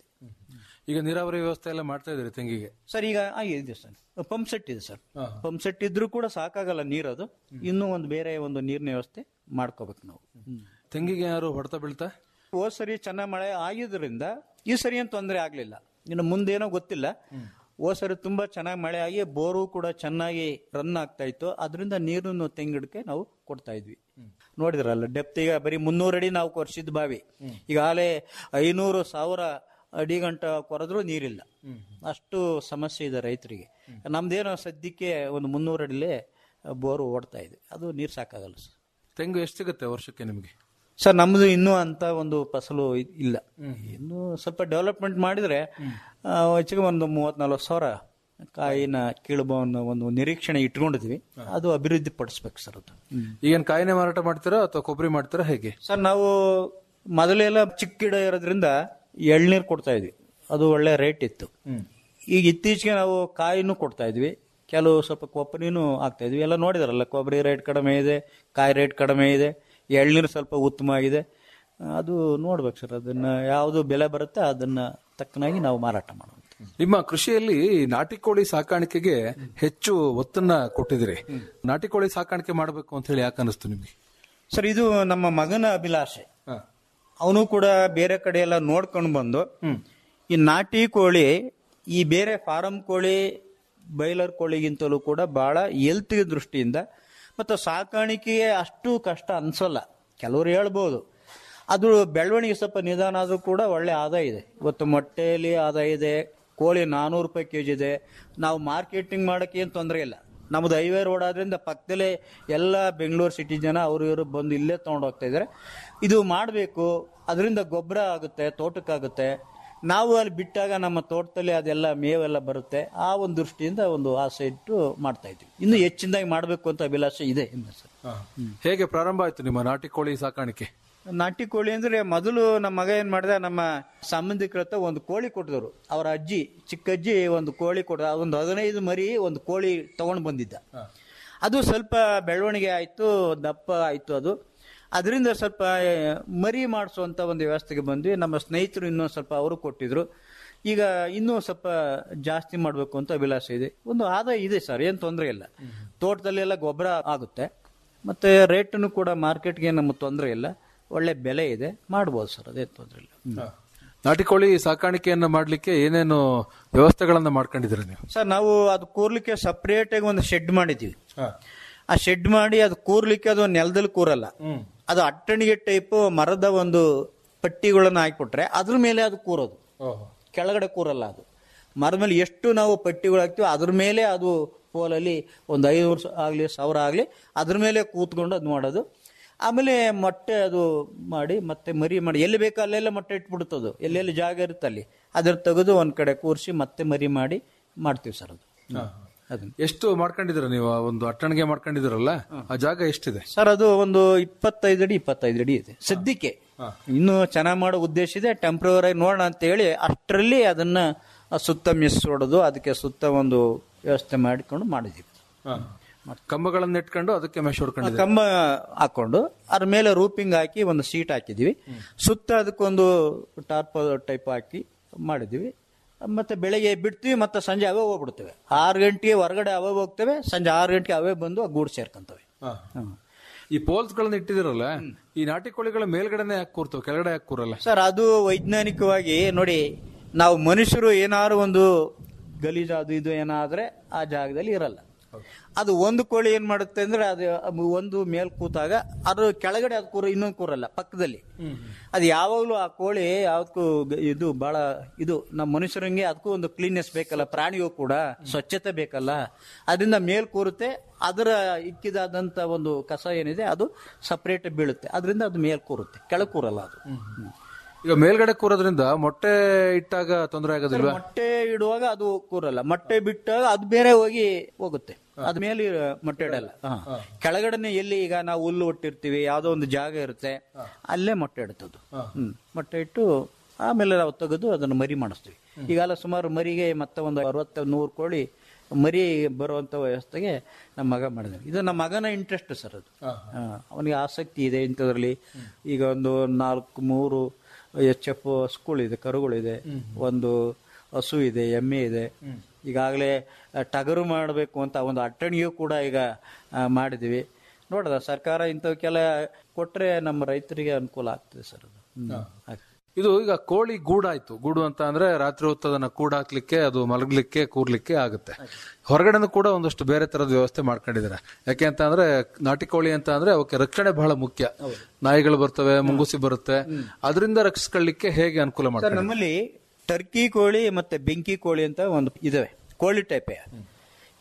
ಈಗ ನೀರಾವರಿ ವ್ಯವಸ್ಥೆ ಎಲ್ಲ ಮಾಡ್ತಾ ಇದ್ದೀರಿ ತೆಂಗಿಗೆ ಸರ್ ಈಗ ಆ, ಇದೆ ಸರ್ ಪಂಪ್ ಸೆಟ್ ಇದೆ ಸರ್ ಪಂಪ್ ಸೆಟ್ ಇದ್ರೂ ಕೂಡ ಸಾಕಾಗಲ್ಲ ನೀರದು ಇನ್ನೂ ಒಂದು ಬೇರೆ ಒಂದು ನೀರಿನ ವ್ಯವಸ್ಥೆ ಮಾಡ್ಕೋಬೇಕು ನಾವು ತೆಂಗಿಗೆ ಯಾರು ಹೊಡೆತ ಬೀಳ್ತಾ ಹೋದ್ ಸರಿ ಚೆನ್ನಾಗಿ ಮಳೆ ಆಗಿದ್ರಿಂದ ಈ ಸರಿ ಏನು ತೊಂದರೆ ಆಗ್ಲಿಲ್ಲ ಇನ್ನು ಮುಂದೇನೋ ಗೊತ್ತಿಲ್ಲ ಹೋದ್ ಸರಿ ತುಂಬಾ ಚೆನ್ನಾಗಿ ಮಳೆ ಆಗಿ ಬೋರು ಕೂಡ ಚೆನ್ನಾಗಿ ರನ್ ಆಗ್ತಾ ಇತ್ತು ಅದರಿಂದ ನೀರನ್ನು ತೆಂಗಿಡಕ್ಕೆ ನಾವು ಕೊಡ್ತಾ ಇದ್ವಿ ನೋಡಿದ್ರಲ್ಲ ಡೆಪ್ತ್ ಈಗ ಬರೀ ಮುನ್ನೂರು ಅಡಿ ನಾವು ಕೊರ್ಸಿದ್ ಬಾವಿ ಈಗಾಗಲೇ ಐನೂರು ಸಾವಿರ ಅಡಿ ಗಂಟ ಕೊರೆದ್ರೂ ನೀರಿಲ್ಲ ಅಷ್ಟು ಸಮಸ್ಯೆ ಇದೆ ರೈತರಿಗೆ ನಮ್ದೇನೋ ಸದ್ಯಕ್ಕೆ ಒಂದು ಮುನ್ನೂರು ಅಡಿಲೇ ಬೋರು ಓಡ್ತಾ ಇದೆ ಅದು ನೀರು ಸಾಕಾಗಲ್ಲ ಸರ್ ತೆಂಗು ಎಷ್ಟು ಸಿಗುತ್ತೆ ವರ್ಷಕ್ಕೆ ನಿಮಗೆ ಸರ್ ನಮ್ಮದು ಇನ್ನೂ ಅಂತ ಒಂದು ಫಸಲು ಇ- ಇಲ್ಲ ಇನ್ನೂ ಸ್ವಲ್ಪ ಡೆವಲಪ್ಮೆಂಟ್ ಮಾಡಿದ್ರೆ ಆ, ಹೆಚ್ಚಿಗೆ ಒಂದು ಮೂವತ್ತ್ ನಲ್ವತ್ತು ಸಾವಿರ ಕಾಯಿನ ಕೀಳುವ ಅನ್ನೋ ಒಂದು ನಿರೀಕ್ಷಣೆ ಇಟ್ಕೊಂಡಿದ್ವಿ ಅದು ಅಭಿವೃದ್ಧಿ ಪಡಿಸ್ಬೇಕು ಸರ್ ಅದು ಈಗೇನ್ ಕಾಯಿನೇ ಮಾರಾಟ ಮಾಡ್ತೀರಾ ಅಥವಾ ಕೊಬ್ಬರಿ ಮಾಡ್ತೀರಾ ಹೇಗೆ ಸರ್ ನಾವು ಮೊದಲೆಲ್ಲ ಚಿಕ್ಕ ಗಿಡ ಇರೋದ್ರಿಂದ ಎಳ್ನೀರು ಕೊಡ್ತಾ ಇದ್ವಿ ಅದು ಒಳ್ಳೆ ರೇಟ್ ಇತ್ತು ಈಗ ಇತ್ತೀಚೆಗೆ ನಾವು ಕಾಯಿನೂ ಕೊಡ್ತಾ ಇದ್ವಿ ಕೆಲವು ಸ್ವಲ್ಪ ಕೊಬ್ಬರಿನೂ ಆಗ್ತಾ ಇದ್ವಿ ಎಲ್ಲ ನೋಡಿದಾರಲ್ಲ ಕೊಬ್ಬರಿ ರೇಟ್ ಕಡಿಮೆ ಇದೆ ಕಾಯಿ ರೇಟ್ ಕಡಿಮೆ ಇದೆ ಎಳ್ನೀರು ಸ್ವಲ್ಪ ಉತ್ತಮ ಆಗಿದೆ ಅದು ನೋಡ್ಬೇಕು ಸರ್ ಅದನ್ನ ಯಾವುದು ಬೆಲೆ ಬರುತ್ತೆ ಅದನ್ನ ತಕ್ಕನಾಗಿ ನಾವು ಮಾರಾಟ ಮಾಡುವಂತ ನಿಮ್ಮ ಕೃಷಿಯಲ್ಲಿ ನಾಟಿ ಕೋಳಿ ಸಾಕಾಣಿಕೆಗೆ ಹೆಚ್ಚು ಒತ್ತನ್ನ ಕೊಟ್ಟಿದ್ದೀರಿ ನಾಟಿ ಕೋಳಿ ಸಾಕಾಣಿಕೆ ಮಾಡಬೇಕು ಅಂತ ಹೇಳಿ ಯಾಕೆ ಅನಿಸ್ತು ನಿಮ್ಗೆ ಸರ್ ಇದು ನಮ್ಮ ಮಗನ ಅಭಿಲಾಷೆ ಅವನು ಕೂಡ ಬೇರೆ ಕಡೆ ಎಲ್ಲ ನೋಡ್ಕೊಂಡು ಬಂದು ಈ ನಾಟಿ ಕೋಳಿ ಈ ಬೇರೆ ಫಾರಂ ಕೋಳಿ ಬೈಲರ್ ಕೋಳಿಗಿಂತಲೂ ಕೂಡ ಬಹಳ ಹೆಲ್ತ್ ದೃಷ್ಟಿಯಿಂದ ಮತ್ತು ಸಾಕಾಣಿಕೆಗೆ ಅಷ್ಟು ಕಷ್ಟ ಅನ್ಸಲ್ಲ ಕೆಲವರು ಹೇಳ್ಬೋದು ಅದು ಬೆಳವಣಿಗೆ ಸ್ವಲ್ಪ ನಿಧಾನ ಆದರೂ ಕೂಡ ಒಳ್ಳೆ ಆದಾಯ ಇದೆ ಇವತ್ತು ಮೊಟ್ಟೆಯಲ್ಲಿ ಆದಾಯ ಇದೆ ಕೋಳಿ ನಾನೂರು ರೂಪಾಯಿ ಕೆ ಜಿ ಇದೆ ನಾವು ಮಾರ್ಕೆಟಿಂಗ್ ಮಾಡೋಕ್ಕೆ ಏನು ತೊಂದರೆ ಇಲ್ಲ ನಮ್ಮದು ಹೈವೇ ರೋಡ್ ಆದ್ರಿಂದ ಪಕ್ಕದಲ್ಲೇ ಎಲ್ಲ ಬೆಂಗಳೂರು ಸಿಟಿ ಜನ ಅವರು ಇವರು ಬಂದು ಇಲ್ಲೇ ತೊಗೊಂಡು ಹೋಗ್ತಾ ಇದ್ದಾರೆ ಇದು ಮಾಡಬೇಕು ಅದರಿಂದ ಗೊಬ್ಬರ ಆಗುತ್ತೆ ತೋಟಕ್ಕಾಗುತ್ತೆ ನಾವು ಅಲ್ಲಿ ಬಿಟ್ಟಾಗ ನಮ್ಮ ತೋಟದಲ್ಲಿ ಅದೆಲ್ಲ ಮೇವೆಲ್ಲ ಬರುತ್ತೆ ಆ ಒಂದು ದೃಷ್ಟಿಯಿಂದ ಒಂದು ಆಸೆ ಇಟ್ಟು ಮಾಡ್ತಾ ಇದ್ವಿ ಇನ್ನು ಹೆಚ್ಚಿನದಾಗಿ ಮಾಡಬೇಕು ಅಂತ ಅಭಿಲಾಷೆ ಇದೆ ಇನ್ನು ಸರ್ ಹೇಗೆ ಪ್ರಾರಂಭ ಆಯ್ತು ನಿಮ್ಮ ನಾಟಿ ಕೋಳಿ ಸಾಕಾಣಿಕೆ ನಾಟಿ ಕೋಳಿ ಅಂದ್ರೆ ಮೊದಲು ನಮ್ಮ ಮಗ ಏನ್ ಮಾಡಿದ ನಮ್ಮ ಸಂಬಂಧಿಕರ ಹತ್ರ ಒಂದು ಕೋಳಿ ಕೊಟ್ಟಿದ್ರು ಅವರ ಅಜ್ಜಿ ಚಿಕ್ಕ ಅಜ್ಜಿ ಒಂದು ಕೋಳಿ ಕೊಡ ಒಂದು ಹದಿನೈದು ಮರಿ ಒಂದು ಕೋಳಿ ತಗೊಂಡು ಬಂದಿದ್ದ ಅದು ಸ್ವಲ್ಪ ಬೆಳವಣಿಗೆ ಆಯ್ತು ದಪ್ಪ ಆಯ್ತು ಅದು ಅದರಿಂದ ಸ್ವಲ್ಪ ಆ, ಮರಿ ಮಾಡಿಸುವಂತ ಒಂದು ವ್ಯವಸ್ಥೆಗೆ ಬಂದ್ವಿ ನಮ್ಮ ಸ್ನೇಹಿತರು ಇನ್ನೂ ಸ್ವಲ್ಪ ಅವರು ಕೊಟ್ಟಿದ್ರು ಈಗ ಇನ್ನೂ ಸ್ವಲ್ಪ ಜಾಸ್ತಿ ಮಾಡಬೇಕು ಅಂತ ಅಭಿಲಾಷೆ ಇದೆ ಒಂದು ಆದಾಯ ಇದೆ ಸರ್ ಏನು ತೊಂದರೆ ಇಲ್ಲ ತೋಟದಲ್ಲೆಲ್ಲ ಗೊಬ್ಬರ ಆಗುತ್ತೆ ಮತ್ತೆ ರೇಟನ್ನು ಕೂಡ ಮಾರ್ಕೆಟ್ಗೆ ನಮ್ಮ ತೊಂದರೆ ಇಲ್ಲ ಒಳ್ಳೆ ಬೆಲೆ ಇದೆ ಮಾಡ್ಬೋದು ಸರ್ ಅದೇ ತೊಂದರೆ ಇಲ್ಲ ನಾಟಿ ಕೋಳಿ ಸಾಕಾಣಿಕೆಯನ್ನ ಮಾಡ್ಲಿಕ್ಕೆ ಏನೇನು ವ್ಯವಸ್ಥೆಗಳನ್ನ ಮಾಡ್ಕೊಂಡಿದ್ದೀರಾ ನೀವು ಸರ್ ನಾವು ಅದು ಕೂರ್ಲಿಕ್ಕೆ ಸಪ್ರೇಟ್ ಆಗಿ ಒಂದು ಶೆಡ್ ಮಾಡಿದ್ದೀವಿ ಆ ಶೆಡ್ ಮಾಡಿ ಅದು ಕೂರ್ಲಿಕ್ಕೆ ಅದು ನೆಲದಲ್ಲಿ ಕೂರಲ್ಲ ಅದು ಅಟ್ಟಣಿಗೆ ಟೈಪ್ ಮರದ ಒಂದು ಪಟ್ಟಿಗಳನ್ನ ಹಾಕ್ಬಿಟ್ರೆ ಅದ್ರ ಮೇಲೆ ಅದು ಕೂರೋದು ಕೆಳಗಡೆ ಕೂರಲ್ಲ ಅದು ಮರದ ಮೇಲೆ ಎಷ್ಟು ನಾವು ಪಟ್ಟಿಗಳು ಹಾಕ್ತೀವಿ ಅದ್ರ ಮೇಲೆ ಅದು ಪೋಲಲ್ಲಿ ಒಂದು ಐನೂರು ಆಗಲಿ ಸಾವಿರ ಆಗಲಿ ಅದ್ರ ಮೇಲೆ ಕೂತ್ಕೊಂಡು ಅದು ಮಾಡೋದು ಆಮೇಲೆ ಮೊಟ್ಟೆ ಅದು ಮಾಡಿ ಮತ್ತೆ ಮರಿ ಮಾಡಿ ಎಲ್ಲಿ ಬೇಕೋ ಅಲ್ಲೆಲ್ಲ ಮೊಟ್ಟೆ ಇಟ್ಬಿಡುತ್ತದು ಎಲ್ಲೆಲ್ಲಿ ಜಾಗ ಇರುತ್ತೆ ಅಲ್ಲಿ ಅದ್ರ ತೆಗೆದು ಒಂದ್ ಕಡೆ ಕೂರಿಸಿ ಮತ್ತೆ ಮರಿ ಮಾಡಿ ಮಾಡ್ತೀವಿ ಸರ್ ಅದು ಅದನ್ನ ಎಷ್ಟು ಮಾಡ್ಕೊಂಡಿದ್ದೀರಾ ನೀವು ಆ ಒಂದು ಅಟ್ಟಣಿಗೆ ಮಾಡ್ಕೊಂಡಿದ್ದೀರಲ್ಲ ಆ ಜಾಗ ಎಷ್ಟಿದೆ ಸರ್ ಅದು ಒಂದು ಇಪ್ಪತ್ತೈದು ಅಡಿ ಇಪ್ಪತ್ತೈದು ಅಡಿ ಇದೆ ಸದ್ಯಕ್ಕೆ ಇನ್ನು ಚೆನ್ನಾಗಿ ಮಾಡೋ ಉದ್ದೇಶ ಇದೆ ಟೆಂಪ್ರವರಿ ನೋಡೋಣ ಅಂತ ಹೇಳಿ ಅಷ್ಟರಲ್ಲಿ ಅದನ್ನ ಸುತ್ತ ಮಿಸ್ ಹೊಡೆದು ಅದಕ್ಕೆ ಸುತ್ತ ಒಂದು ವ್ಯವಸ್ಥೆ ಮಾಡಿಕೊಂಡು ಮಾಡಿದ್ದೀವಿ ಕಂಬಗಳನ್ನ ಇಟ್ಕೊಂಡು ಅದಕ್ಕೆ ಮೆಶ್ ಹೊಡ್ಕೊಂಡಿದ್ದೀರಾ ಕಂಬ ಹಾಕೊಂಡು ಅದ್ರ ಮೇಲೆ ರೂಪಿಂಗ್ ಹಾಕಿ ಒಂದು ಸೀಟ್ ಹಾಕಿದೀವಿ ಸುತ್ತ ಅದಕ್ಕೊಂದು ಟಾರ್ಪ್ ಟೈಪ್ ಹಾಕಿ ಮಾಡಿದೀವಿ ಮತ್ತೆ ಬೆಳಿಗ್ಗೆ ಬಿಡ್ತೀವಿ ಮತ್ತೆ ಸಂಜೆ ಅವೇ ಹೋಗ್ಬಿಡ್ತೇವೆ ಆರು ಗಂಟೆಗೆ ಹೊರಗಡೆ ಅವೇ ಹೋಗ್ತೇವೆ ಸಂಜೆ ಆರು ಗಂಟೆಗೆ ಅವೇ ಬಂದು ಆ ಗೂಡು ಸೇರ್ಕೊಂತವೆ ಹ್ಮ್. ಈ ಪೋಲ್ಸ್ ಗಳನ್ನ ಇಟ್ಟಿದಿರಲ್ಲ ಈ ನಾಟಿ ಕೋಳಿಗಳ ಮೇಲ್ಗಡೆನೆ ಯಾಕೆ ಕೂರ್ತವೆ ಕೆಳಗಡೆ ಯಾಕೆ ಕೂರಲ್ಲ ಸರ್ ಅದು ವೈಜ್ಞಾನಿಕವಾಗಿ ನೋಡಿ ನಾವು ಮನುಷ್ಯರು ಏನಾದ್ರು ಒಂದು ಗಲೀಜು ಅದು ಇದು ಏನಾದ್ರೆ ಆ ಜಾಗದಲ್ಲಿ ಇರಲ್ಲ ಅದು ಒಂದು ಕೋಳಿ ಏನ್ ಮಾಡುತ್ತೆ ಅಂದ್ರೆ ಅದು ಒಂದು ಮೇಲ್ ಕೂತಾಗ ಅದು ಕೆಳಗಡೆ ಅದು ಕೂರ ಇನ್ನೊಂದು ಕೂರಲ್ಲ ಪಕ್ಕದಲ್ಲಿ ಅದು ಯಾವಾಗಲೂ ಆ ಕೋಳಿ ಯಾವಕ್ಕೂ ಗ- ಇದು ಬಹಳ ಇದು ನಮ್ಮ ಮನುಷ್ಯರಂಗೆ ಅದಕ್ಕೂ ಒಂದು ಕ್ಲೀನ್ನೆಸ್ ಬೇಕಲ್ಲ ಪ್ರಾಣಿಗೂ ಕೂಡ ಸ್ವಚ್ಛತೆ ಬೇಕಲ್ಲ ಅದರಿಂದ ಮೇಲ್ ಕೂರುತ್ತೆ ಅದರ ಇಕ್ಕಿದಾದಂತ ಒಂದು ಕಸ ಏನಿದೆ ಅದು ಸಪರೇಟ್ ಬೀಳುತ್ತೆ ಅದರಿಂದ ಅದು ಮೇಲ್ ಕೂರುತ್ತೆ ಕೆಳಗೆ ಕೂರಲ್ಲ ಅದು ಹ್ಮ್. ಈಗ ಮೇಲ್ಗಡೆ ಕೂರೋದ್ರಿಂದ ಮೊಟ್ಟೆ ಇಟ್ಟಾಗ ತೊಂದರೆ ಆಗೋದಿಲ್ವಾ ಮೊಟ್ಟೆ ಇಡುವಾಗ ಅದು ಕೂರಲ್ಲ ಮೊಟ್ಟೆ ಬಿಟ್ಟಾಗ ಅದು ಬೇರೆ ಹೋಗಿ ಹೋಗುತ್ತೆ ಅದ ಮೇಲೆ ಮೊಟ್ಟೆ ಇಡಲ್ಲ ಹಾ. ಕೆಳಗಡೆನೆ ಎಲ್ಲಿ ಈಗ ನಾವು ಹುಲ್ಲು ಒಟ್ಟಿರ್ತೀವಿ ಯಾವ್ದೋ ಒಂದು ಜಾಗ ಇರುತ್ತೆ ಅಲ್ಲೇ ಮೊಟ್ಟೆ ಇಡುತ್ತದು ಹ್ಮ್ ಮೊಟ್ಟೆ ಇಟ್ಟು ಆಮೇಲೆ ನಾವು ತೆಗೆದು ಅದನ್ನು ಮರಿ ಮಾಡಿಸ್ತೀವಿ ಈಗೆಲ್ಲ ಸುಮಾರು ಮರಿಗೆ ಮತ್ತೆ ಒಂದು ಅರವತ್ತ ನೂರು ಕೋಳಿ ಮರಿ ಬರುವಂತ ವ್ಯವಸ್ಥೆಗೆ ನಮ್ಮ ಮಗ ಮಾಡಿದ ಇದು ನಮ್ಮ ಮಗನ ಇಂಟ್ರೆಸ್ಟ್ ಸರ್ ಅದು ಹಾ, ಅವನಿಗೆ ಆಸಕ್ತಿ ಇದೆ ಇಂಥದ್ರಲ್ಲಿ ಈಗ ಒಂದು ನಾಲ್ಕು ಮೂರು ಎಚ್ ಎಫ್ ಹಸುಗಳಿದೆ ಕರುಗಳಿದೆ ಒಂದು ಹಸು ಇದೆ ಎಮ್ಮೆ ಇದೆ ಈಗಾಗಲೇ ಟಗರು ಮಾಡಬೇಕು ಅಂತ ಒಂದು ಅಟ್ಟಣಿಯೂ ಕೂಡ ಈಗ ಆ, ಮಾಡಿದ್ವಿ ನೋಡದ ಸರ್ಕಾರ ಇಂಥವಕ್ಕೆಲ್ಲ ಕೊಟ್ರೆ ನಮ್ಮ ರೈತರಿಗೆ ಅನುಕೂಲ ಆಗ್ತದೆ ಸರ್ ಅದು ಹ್ಮ್. ಆಗ್ತದೆ. ಇದು ಈಗ ಕೋಳಿ ಗೂಡಾಯ್ತು ಗೂಡು ಅಂತ ಅಂದ್ರೆ ರಾತ್ರಿ ಹೊತ್ತು ಅದನ್ನ ಕೂಡ ಹಾಕ್ಲಿಕ್ಕೆ ಅದು ಮಲಗಲಿಕ್ಕೆ ಕೂರ್ಲಿಕ್ಕೆ ಆಗುತ್ತೆ ಹೊರಗಡೆನೂ ಕೂಡ ಒಂದಷ್ಟು ಬೇರೆ ತರದ ವ್ಯವಸ್ಥೆ ಮಾಡ್ಕೊಂಡಿದ್ದಾರೆ ಯಾಕೆ ಅಂತ ಅಂದ್ರೆ ನಾಟಿ ಕೋಳಿ ಅಂತ ಅಂದ್ರೆ ಅವಕ್ಕೆ ರಕ್ಷಣೆ ಬಹಳ ಮುಖ್ಯ ನಾಯಿಗಳು ಬರ್ತವೆ ಮುಂಗುಸಿ ಬರುತ್ತೆ ಅದರಿಂದ ರಕ್ಷಿಸ್ಕೊಳ್ಳಿಕ್ಕೆ ಹೇಗೆ ಅನುಕೂಲ ಸರ್ ಮಾಡ್ತಾರೆ ನಮ್ಮಲ್ಲಿ ಟರ್ಕಿ ಕೋಳಿ ಮತ್ತೆ ಬೆಂಕಿ ಕೋಳಿ ಅಂತ ಒಂದು ಇದಾವೆ ಕೋಳಿ ಟೈಪೇ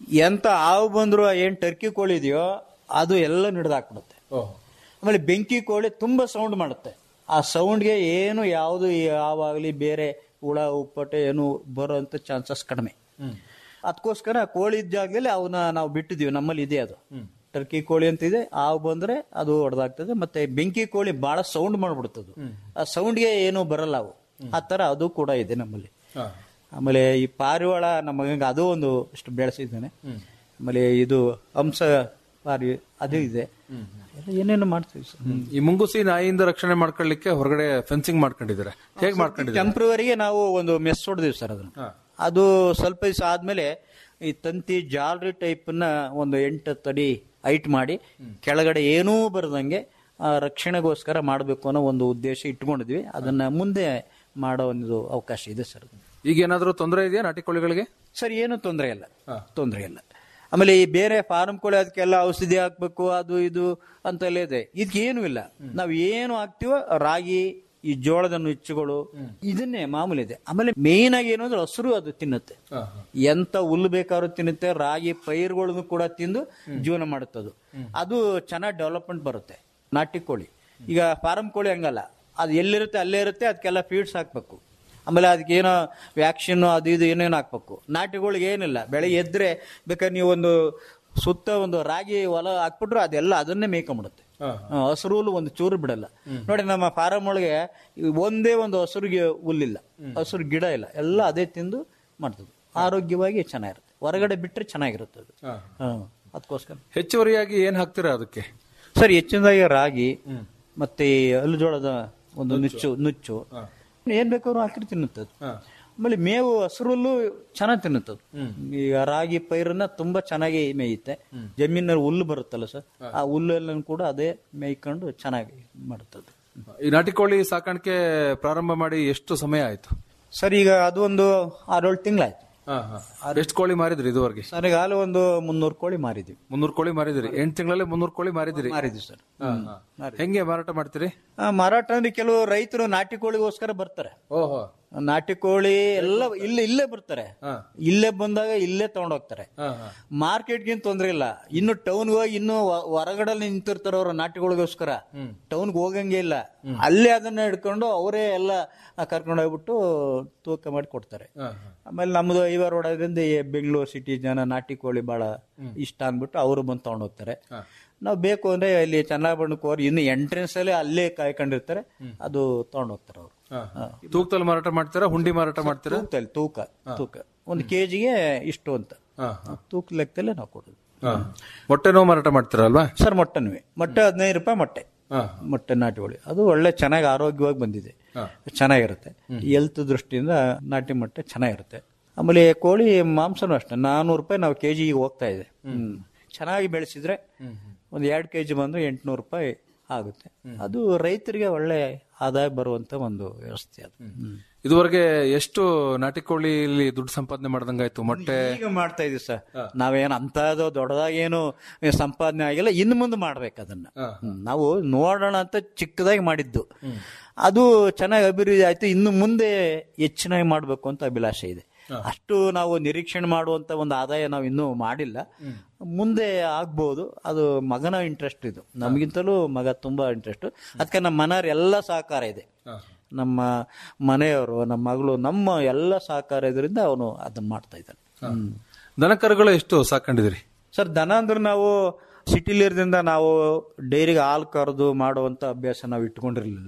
ಎಂತ ಹಾವು ಬಂದ್ರು ಏನ್ ಟರ್ಕಿ ಕೋಳಿ ಇದೆಯೋ ಅದು ಎಲ್ಲ ಹಿಡ್ದಾಕ್ಬಿಡುತ್ತೆ ಆಮೇಲೆ ಬೆಂಕಿ ಕೋಳಿ ತುಂಬಾ ಸೌಂಡ್ ಮಾಡುತ್ತೆ ಆ ಸೌಂಡ್ಗೆ ಏನು ಯಾವುದು ಯಾವಾಗಲಿ ಬೇರೆ ಹುಳ ಉಪ್ಪಟೆ ಏನು ಬರೋಂಥ ಚಾನ್ಸಸ್ ಕಡಿಮೆ ಅದಕ್ಕೋಸ್ಕರ ಕೋಳಿ ಇದ್ದ ಜಾಗದಲ್ಲಿ ಅವನ್ನ ನಾವು ಬಿಟ್ಟಿದೀವಿ ನಮ್ಮಲ್ಲಿ ಇದೆ ಅದು ಟರ್ಕಿ ಕೋಳಿ ಅಂತ ಇದೆ ಹಾವು ಬಂದ್ರೆ ಅದು ಹೊಡೆದಾಗ್ತದೆ ಮತ್ತೆ ಬೆಂಕಿ ಕೋಳಿ ಬಹಳ ಸೌಂಡ್ ಮಾಡ್ಬಿಡ್ತದೆ ಆ ಸೌಂಡ್ಗೆ ಏನು ಬರಲ್ಲ ಅವು ಆ ತರ ಅದು ಕೂಡ ಇದೆ ನಮ್ಮಲ್ಲಿ ಆಮೇಲೆ ಈ ಪಾರಿವಾಳ ನಮ್ಮ ಮಗನಿಗೆ ಅದು ಒಂದು ಇಷ್ಟು ಬೆಳೆಸಿದ್ದಾನೆ ಆಮೇಲೆ ಇದು ಹಂಸ ಪಾರಿ ಅದು ಇದೆ ಎಲ್ಲ ಏನೇನು ಮಾಡ್ತೀವಿ ಸರ್ ಈ ಮುಂಗುಸಿ ನಾಯಿಯಿಂದ ರಕ್ಷಣೆ ಮಾಡ್ಕೊಳ್ಳಿಕ್ಕೆ ಹೊರಗಡೆ ಫೆನ್ಸಿಂಗ್ ಮಾಡ್ಕೊಂಡಿದ್ದಾರೆ ಹೇಗ್ ಮಾಡ್ಕೊಂಡಿದ್ದಾರೆ ಟೆಂಪ್ರವರಿಗೆ ನಾವು ಒಂದು ಮೆಸ್ ಹೊಡೆದಿವಿ ಸರ್ ಅದನ್ನ ಅದು ಸ್ವಲ್ಪ ದಿವಸ ಆದ್ಮೇಲೆ ಈ ತಂತಿ ಜಾಲರಿ ಟೈಪ್ ನ ಒಂದು ಎಂಟು ತಡಿ ಹೈಟ್ ಮಾಡಿ ಕೆಳಗಡೆ ಏನೂ ಬರದಂಗೆ ಆ, ರಕ್ಷಣೆಗೋಸ್ಕರ ಮಾಡಬೇಕು ಅನ್ನೋ ಒಂದು ಉದ್ದೇಶ ಇಟ್ಕೊಂಡಿದ್ವಿ ಅದನ್ನ ಮುಂದೆ ಮಾಡೋ ಒಂದು ಅವಕಾಶ ಇದೆ ಸರ್ ಈಗ ಏನಾದ್ರೂ ತೊಂದರೆ ಇದೆಯಾ ನಾಟಿ ಕೋಳಿಗಳಿಗೆ ಸರ್ ಏನು ತೊಂದರೆ ಇಲ್ಲ ತೊಂದರೆ ಇಲ್ಲ ಆಮೇಲೆ ಈ ಬೇರೆ ಫಾರ್ಮ್ ಕೋಳಿ ಅದಕ್ಕೆಲ್ಲ ಔಷಧಿ ಹಾಕ್ಬೇಕು ಅದು ಇದು ಅಂತೆಲ್ಲ ಇದೆ ಇದಕ್ಕೆ ಏನು ಇಲ್ಲ ನಾವು ಏನು ಹಾಕ್ತಿವೋ ರಾಗಿ ಈ ಜೋಳದ ನುಚ್ಚುಗಳು ಇದನ್ನೇ ಮಾಮೂಲಿ ಇದೆ ಆಮೇಲೆ ಮೇನ್ ಆಗಿ ಏನು ಅಂದ್ರೆ ಹಸಿರು ಅದು ತಿನ್ನುತ್ತೆ ಎಂತ ಹುಲ್ಲು ಬೇಕಾದ್ರೂ ತಿನ್ನುತ್ತೆ ರಾಗಿ ಪೈರುಗಳನ್ನು ಕೂಡ ತಿಂದು ಜೀವನ ಮಾಡುತ್ತೆ ಅದು ಅದು ಚೆನ್ನಾಗಿ ಡೆವಲಪ್ಮೆಂಟ್ ಬರುತ್ತೆ ನಾಟಿ ಕೋಳಿ ಈಗ ಫಾರಂ ಕೋಳಿ ಹಂಗಲ್ಲ ಅದು ಎಲ್ಲಿರುತ್ತೆ ಅಲ್ಲೇ ಇರುತ್ತೆ ಅದಕ್ಕೆಲ್ಲ ಫೀಡ್ಸ್ ಹಾಕ್ಬೇಕು ಆಮೇಲೆ ಅದಕ್ಕೆ ಏನೋ ವ್ಯಾಕ್ಸಿನ್ ಅದು ಇದು ಏನೇನು ಹಾಕ್ಬೇಕು ನಾಟಿಗಳಿಗೆ ಏನಿಲ್ಲ ಬೆಳಗ್ಗೆ ಎದ್ರೆ ಬೇಕಾದ್ರೆ ನೀವು ಒಂದು ಸುತ್ತ ಒಂದು ರಾಗಿ ಹೊಲ ಹಾಕ್ಬಿಟ್ರು ಅದೆಲ್ಲ ಅದನ್ನೇ ಮೇಯ್ಕೊಂಬಿಡುತ್ತೆ ಹಸಿರು ಹುಲ್ಲು ಒಂದು ಚೂರು ಬಿಡಲ್ಲ ನೋಡಿ ನಮ್ಮ ಫಾರಂ ಒಳಗೆ ಈ ಒಂದೇ ಒಂದು ಹಸುರಿಗೆ ಹುಲ್ಲಿಲ್ಲ ಹಸಿರು ಗಿಡ ಇಲ್ಲ ಎಲ್ಲ ಅದೇ ತಿಂದು ಮಾಡ್ತದೆ ಆರೋಗ್ಯವಾಗಿ ಚೆನ್ನಾಗಿರುತ್ತೆ ಹೊರಗಡೆ ಬಿಟ್ಟರೆ ಚೆನ್ನಾಗಿರುತ್ತೆ ಅದು ಹ್ಮ್. ಅದಕ್ಕೋಸ್ಕರ ಹೆಚ್ಚುವರಿಯಾಗಿ ಏನ್ ಹಾಕ್ತೀರಾ ಅದಕ್ಕೆ ಸರ್ ಹೆಚ್ಚಿನದಾಗಿ ರಾಗಿ ಮತ್ತೆ ಈ ಹಲ್ಲು ಜೋಳದ ಒಂದು ನುಚ್ಚು ನುಚ್ಚು ಏನ್ ಬೇಕಾದ್ರೂ ಹಾಕಿ ತಿನ್ನುತ್ತದೆ ಆಮೇಲೆ ಮೇವು ಹಸಿರುಲ್ಲು ಚೆನ್ನಾಗಿ ತಿನ್ನುತ್ತದೆ ಈಗ ರಾಗಿ ಪೈರನ್ನ ತುಂಬಾ ಚೆನ್ನಾಗಿ ಮೇಯುತ್ತೆ ಜಮೀನಲ್ಲಿ ಹುಲ್ಲು ಬರುತ್ತಲ್ಲ ಸರ್ ಆ ಹುಲ್ಲೆಲ್ಲ ಕೂಡ ಅದೇ ಮೇಯ್ಕೊಂಡು ಚೆನ್ನಾಗಿ ಮಾಡುತ್ತದೆ ಈ ನಾಟಿ ಕೋಳಿ ಸಾಕಾಣಿಕೆ ಪ್ರಾರಂಭ ಮಾಡಿ ಎಷ್ಟು ಸಮಯ ಆಯ್ತು ಸರ್ ಈಗ ಅದು ಒಂದು ಆರೇಳು ತಿಂಗಳಾಯ್ತು ಎಷ್ಟು ಕೋಳಿ ಮಾರಿದ್ರಿ ಇದುವರೆಗೆ ಸರ್ ಈಗ ಹಾಲು ಒಂದು ಮುನ್ನೂರು ಕೋಳಿ ಮಾರಿದ್ವಿ ಮುನ್ನೂರು ಕೋಳಿ ಮಾರಿದಿರಿ ಎಂಟು ತಿಂಗಳಲ್ಲಿ ಮುನ್ನೂರು ಕೋಳಿ ಮಾರಿದಿರಿ ಮಾರಿದ್ವಿ ಸರ್ ಹೆಂಗೆ ಮಾರಾಟ ಮಾಡ್ತೀರಿ ಆ, ಮಾರಾಟ ಅಂದ್ರೆ ಕೆಲವು ರೈತರು ನಾಟಿ ಕೋಳಿಗೋಸ್ಕರ ಬರ್ತಾರೆ ಓಹೋ ನಾಟಿ ಕೋಳಿ ಎಲ್ಲ ಇಲ್ಲೇ ಇಲ್ಲೇ ಬರ್ತಾರೆ ಇಲ್ಲೇ ಬಂದಾಗ ಇಲ್ಲೇ ತಗೊಂಡೋಗ್ತಾರೆ ಮಾರ್ಕೆಟ್ಗಿಂತ ತೊಂದ್ರೆ ಇಲ್ಲ ಇನ್ನು ಟೌನ್ ಹೋಗಿ ಇನ್ನು ಹೊ- ಹೊರಗಡೆ ನಿಂತಿರ್ತಾರೆ ಅವ್ರು ನಾಟಿಗಳಿಗೋಸ್ಕರ ಟೌನ್ಗೆ ಹೋಗಂಗೆ ಇಲ್ಲ ಅಲ್ಲೇ ಅದನ್ನ ಹಿಡ್ಕೊಂಡು ಅವರೇ ಎಲ್ಲ ಕರ್ಕೊಂಡು ಹೋಗ್ಬಿಟ್ಟು ತೂಕ ಮಾಡಿ ಕೊಡ್ತಾರೆ ಆಮೇಲೆ ನಮ್ದು ಐವಾರ ಓಡೋದ್ರಿಂದ ಈ ಬೆಂಗಳೂರು ಸಿಟಿ ಜನ ನಾಟಿ ಕೋಳಿ ಬಹಳ ಇಷ್ಟ ಅಂದ್ಬಿಟ್ಟು ಅವರು ಬಂದು ತಗೊಂಡು ಹೋಗ್ತಾರೆ ನಾವು ಬೇಕು ಅಂದ್ರೆ ಇಲ್ಲಿ ಚನ್ನಬಣ್ಣಕ್ಕೆ ಹೋಗಿ ಇನ್ನು ಎಂಟ್ರೆನ್ಸ್ ಅಲ್ಲಿ ಅಲ್ಲೇ ಕಾಯ್ಕೊಂಡಿರ್ತಾರೆ ಅದು ತಗೊಂಡು ಹೋಗ್ತಾರೆ ಅವರು ತೂಕದಲ್ಲಿ ಮಾರಾಟ ಮಾಡ್ತೀರಾ ಹುಂಡಿ ಮಾರಾಟ ಮಾಡ್ತೀರಾ ತೂಕದಲ್ಲಿ ತೂಕ ತೂಕ ಒಂದು ಕೆಜಿಗೆ ಇಷ್ಟು ಅಂತ ತೂಕ ಲೆಕ್ಕದಲ್ಲೇ ನಾವು ಕೊಡೋದು ಮೊಟ್ಟೆನೋ ಮಾರಾಟ ಮಾಡ್ತೀರಾ ಅಲ್ವಾ ಸರ್ ಮೊಟ್ಟೆನೂ ಮೊಟ್ಟೆ ಹದಿನೈದು ರೂಪಾಯಿ ಮೊಟ್ಟೆ ಮೊಟ್ಟೆ ನಾಟಿಕೋಳಿ ಅದು ಒಳ್ಳೆ ಚೆನ್ನಾಗಿ ಆರೋಗ್ಯವಾಗಿ ಬಂದಿದೆ ಚೆನ್ನಾಗಿರುತ್ತೆ ಹೆಲ್ತ್ ದೃಷ್ಟಿಯಿಂದ ನಾಟಿ ಮೊಟ್ಟೆ ಚೆನ್ನಾಗಿರುತ್ತೆ ಆಮೇಲೆ ಕೋಳಿ ಮಾಂಸನೂ ಅಷ್ಟೇ ನಾನೂರು ರೂಪಾಯಿ ನಾವು ಕೆಜಿ ಈಗ ಹೋಗ್ತಾ ಇದೆ ಹ್ಮ್. ಚೆನ್ನಾಗಿ ಬೆಳೆಸಿದ್ರೆ ಒಂದು ಎರಡು ಕೆಜಿ ಬಂದು ಎಂಟುನೂರು ರೂಪಾಯಿ ಆಗುತ್ತೆ ಅದು ರೈತರಿಗೆ ಒಳ್ಳೆ ಆದಾಯ ಬರುವಂತ ಒಂದು ವ್ಯವಸ್ಥೆ ಅದು ಹ್ಮ್. ಇದುವರೆಗೆ ಎಷ್ಟು ನಾಟಿ ಕೋಳಿಲಿ ದುಡ್ಡು ಸಂಪಾದನೆ ಮಾಡ್ದಂಗಾಯ್ತು ಮೊಟ್ಟೆ ಈಗ ಮಾಡ್ತಾ ಇದೀವಿ ಸರ್ ನಾವೇನು ಅಂತದ್ದು ದೊಡ್ಡದಾಗೇನು ಸಂಪಾದನೆ ಆಗಿಲ್ಲ ಇನ್ನು ಮುಂದೆ ಮಾಡ್ಬೇಕು ಅದನ್ನ ಹ್ಮ್. ನಾವು ನೋಡೋಣ ಅಂತ ಚಿಕ್ಕದಾಗಿ ಮಾಡಿದ್ದು ಅದು ಚೆನ್ನಾಗಿ ಅಭಿವೃದ್ಧಿ ಆಯ್ತು ಇನ್ನು ಮುಂದೆ ಹೆಚ್ಚಿನಾಗಿ ಮಾಡ್ಬೇಕು ಅಂತ ಅಭಿಲಾಷೆ ಇದೆ ಅಷ್ಟು ನಾವು ನಿರೀಕ್ಷಣೆ ಮಾಡುವಂತ ಒಂದು ಆದಾಯ ನಾವು ಇನ್ನೂ ಮಾಡಿಲ್ಲ ಮುಂದೆ ಆಗ್ಬೋದು ಅದು ಮಗನ ಇಂಟ್ರೆಸ್ಟ್ ಇದು ನಮಗಿಂತಲೂ ಮಗ ತುಂಬಾ ಇಂಟ್ರೆಸ್ಟ್ ಅದಕ್ಕೆ ನಮ್ಮ ಮನೆಯವ್ರ ಎಲ್ಲ ಸಹಕಾರ ಇದೆ ನಮ್ಮ ಮನೆಯವರು ನಮ್ಮ ಮಗಳು ನಮ್ಮ ಎಲ್ಲ ಸಹಕಾರ ಇದರಿಂದ ಅವನು ಅದನ್ನ ಮಾಡ್ತಾ ಇದ್ದಾನೆ ಹ್ಮ್. ದನಕರುಗಳು ಎಷ್ಟು ಸಾಕೊಂಡಿದಿರಿ ಸರ್ ದನ ಅಂದ್ರೆ ನಾವು ಸಿಟಿಲಿರೋದ್ರಿಂದ ನಾವು ಡೈರಿಗೆ ಹಾಲು ಕರೆದು ಮಾಡುವಂತ ಅಭ್ಯಾಸ ನಾವು ಇಟ್ಕೊಂಡಿರ್ಲಿಲ್ಲ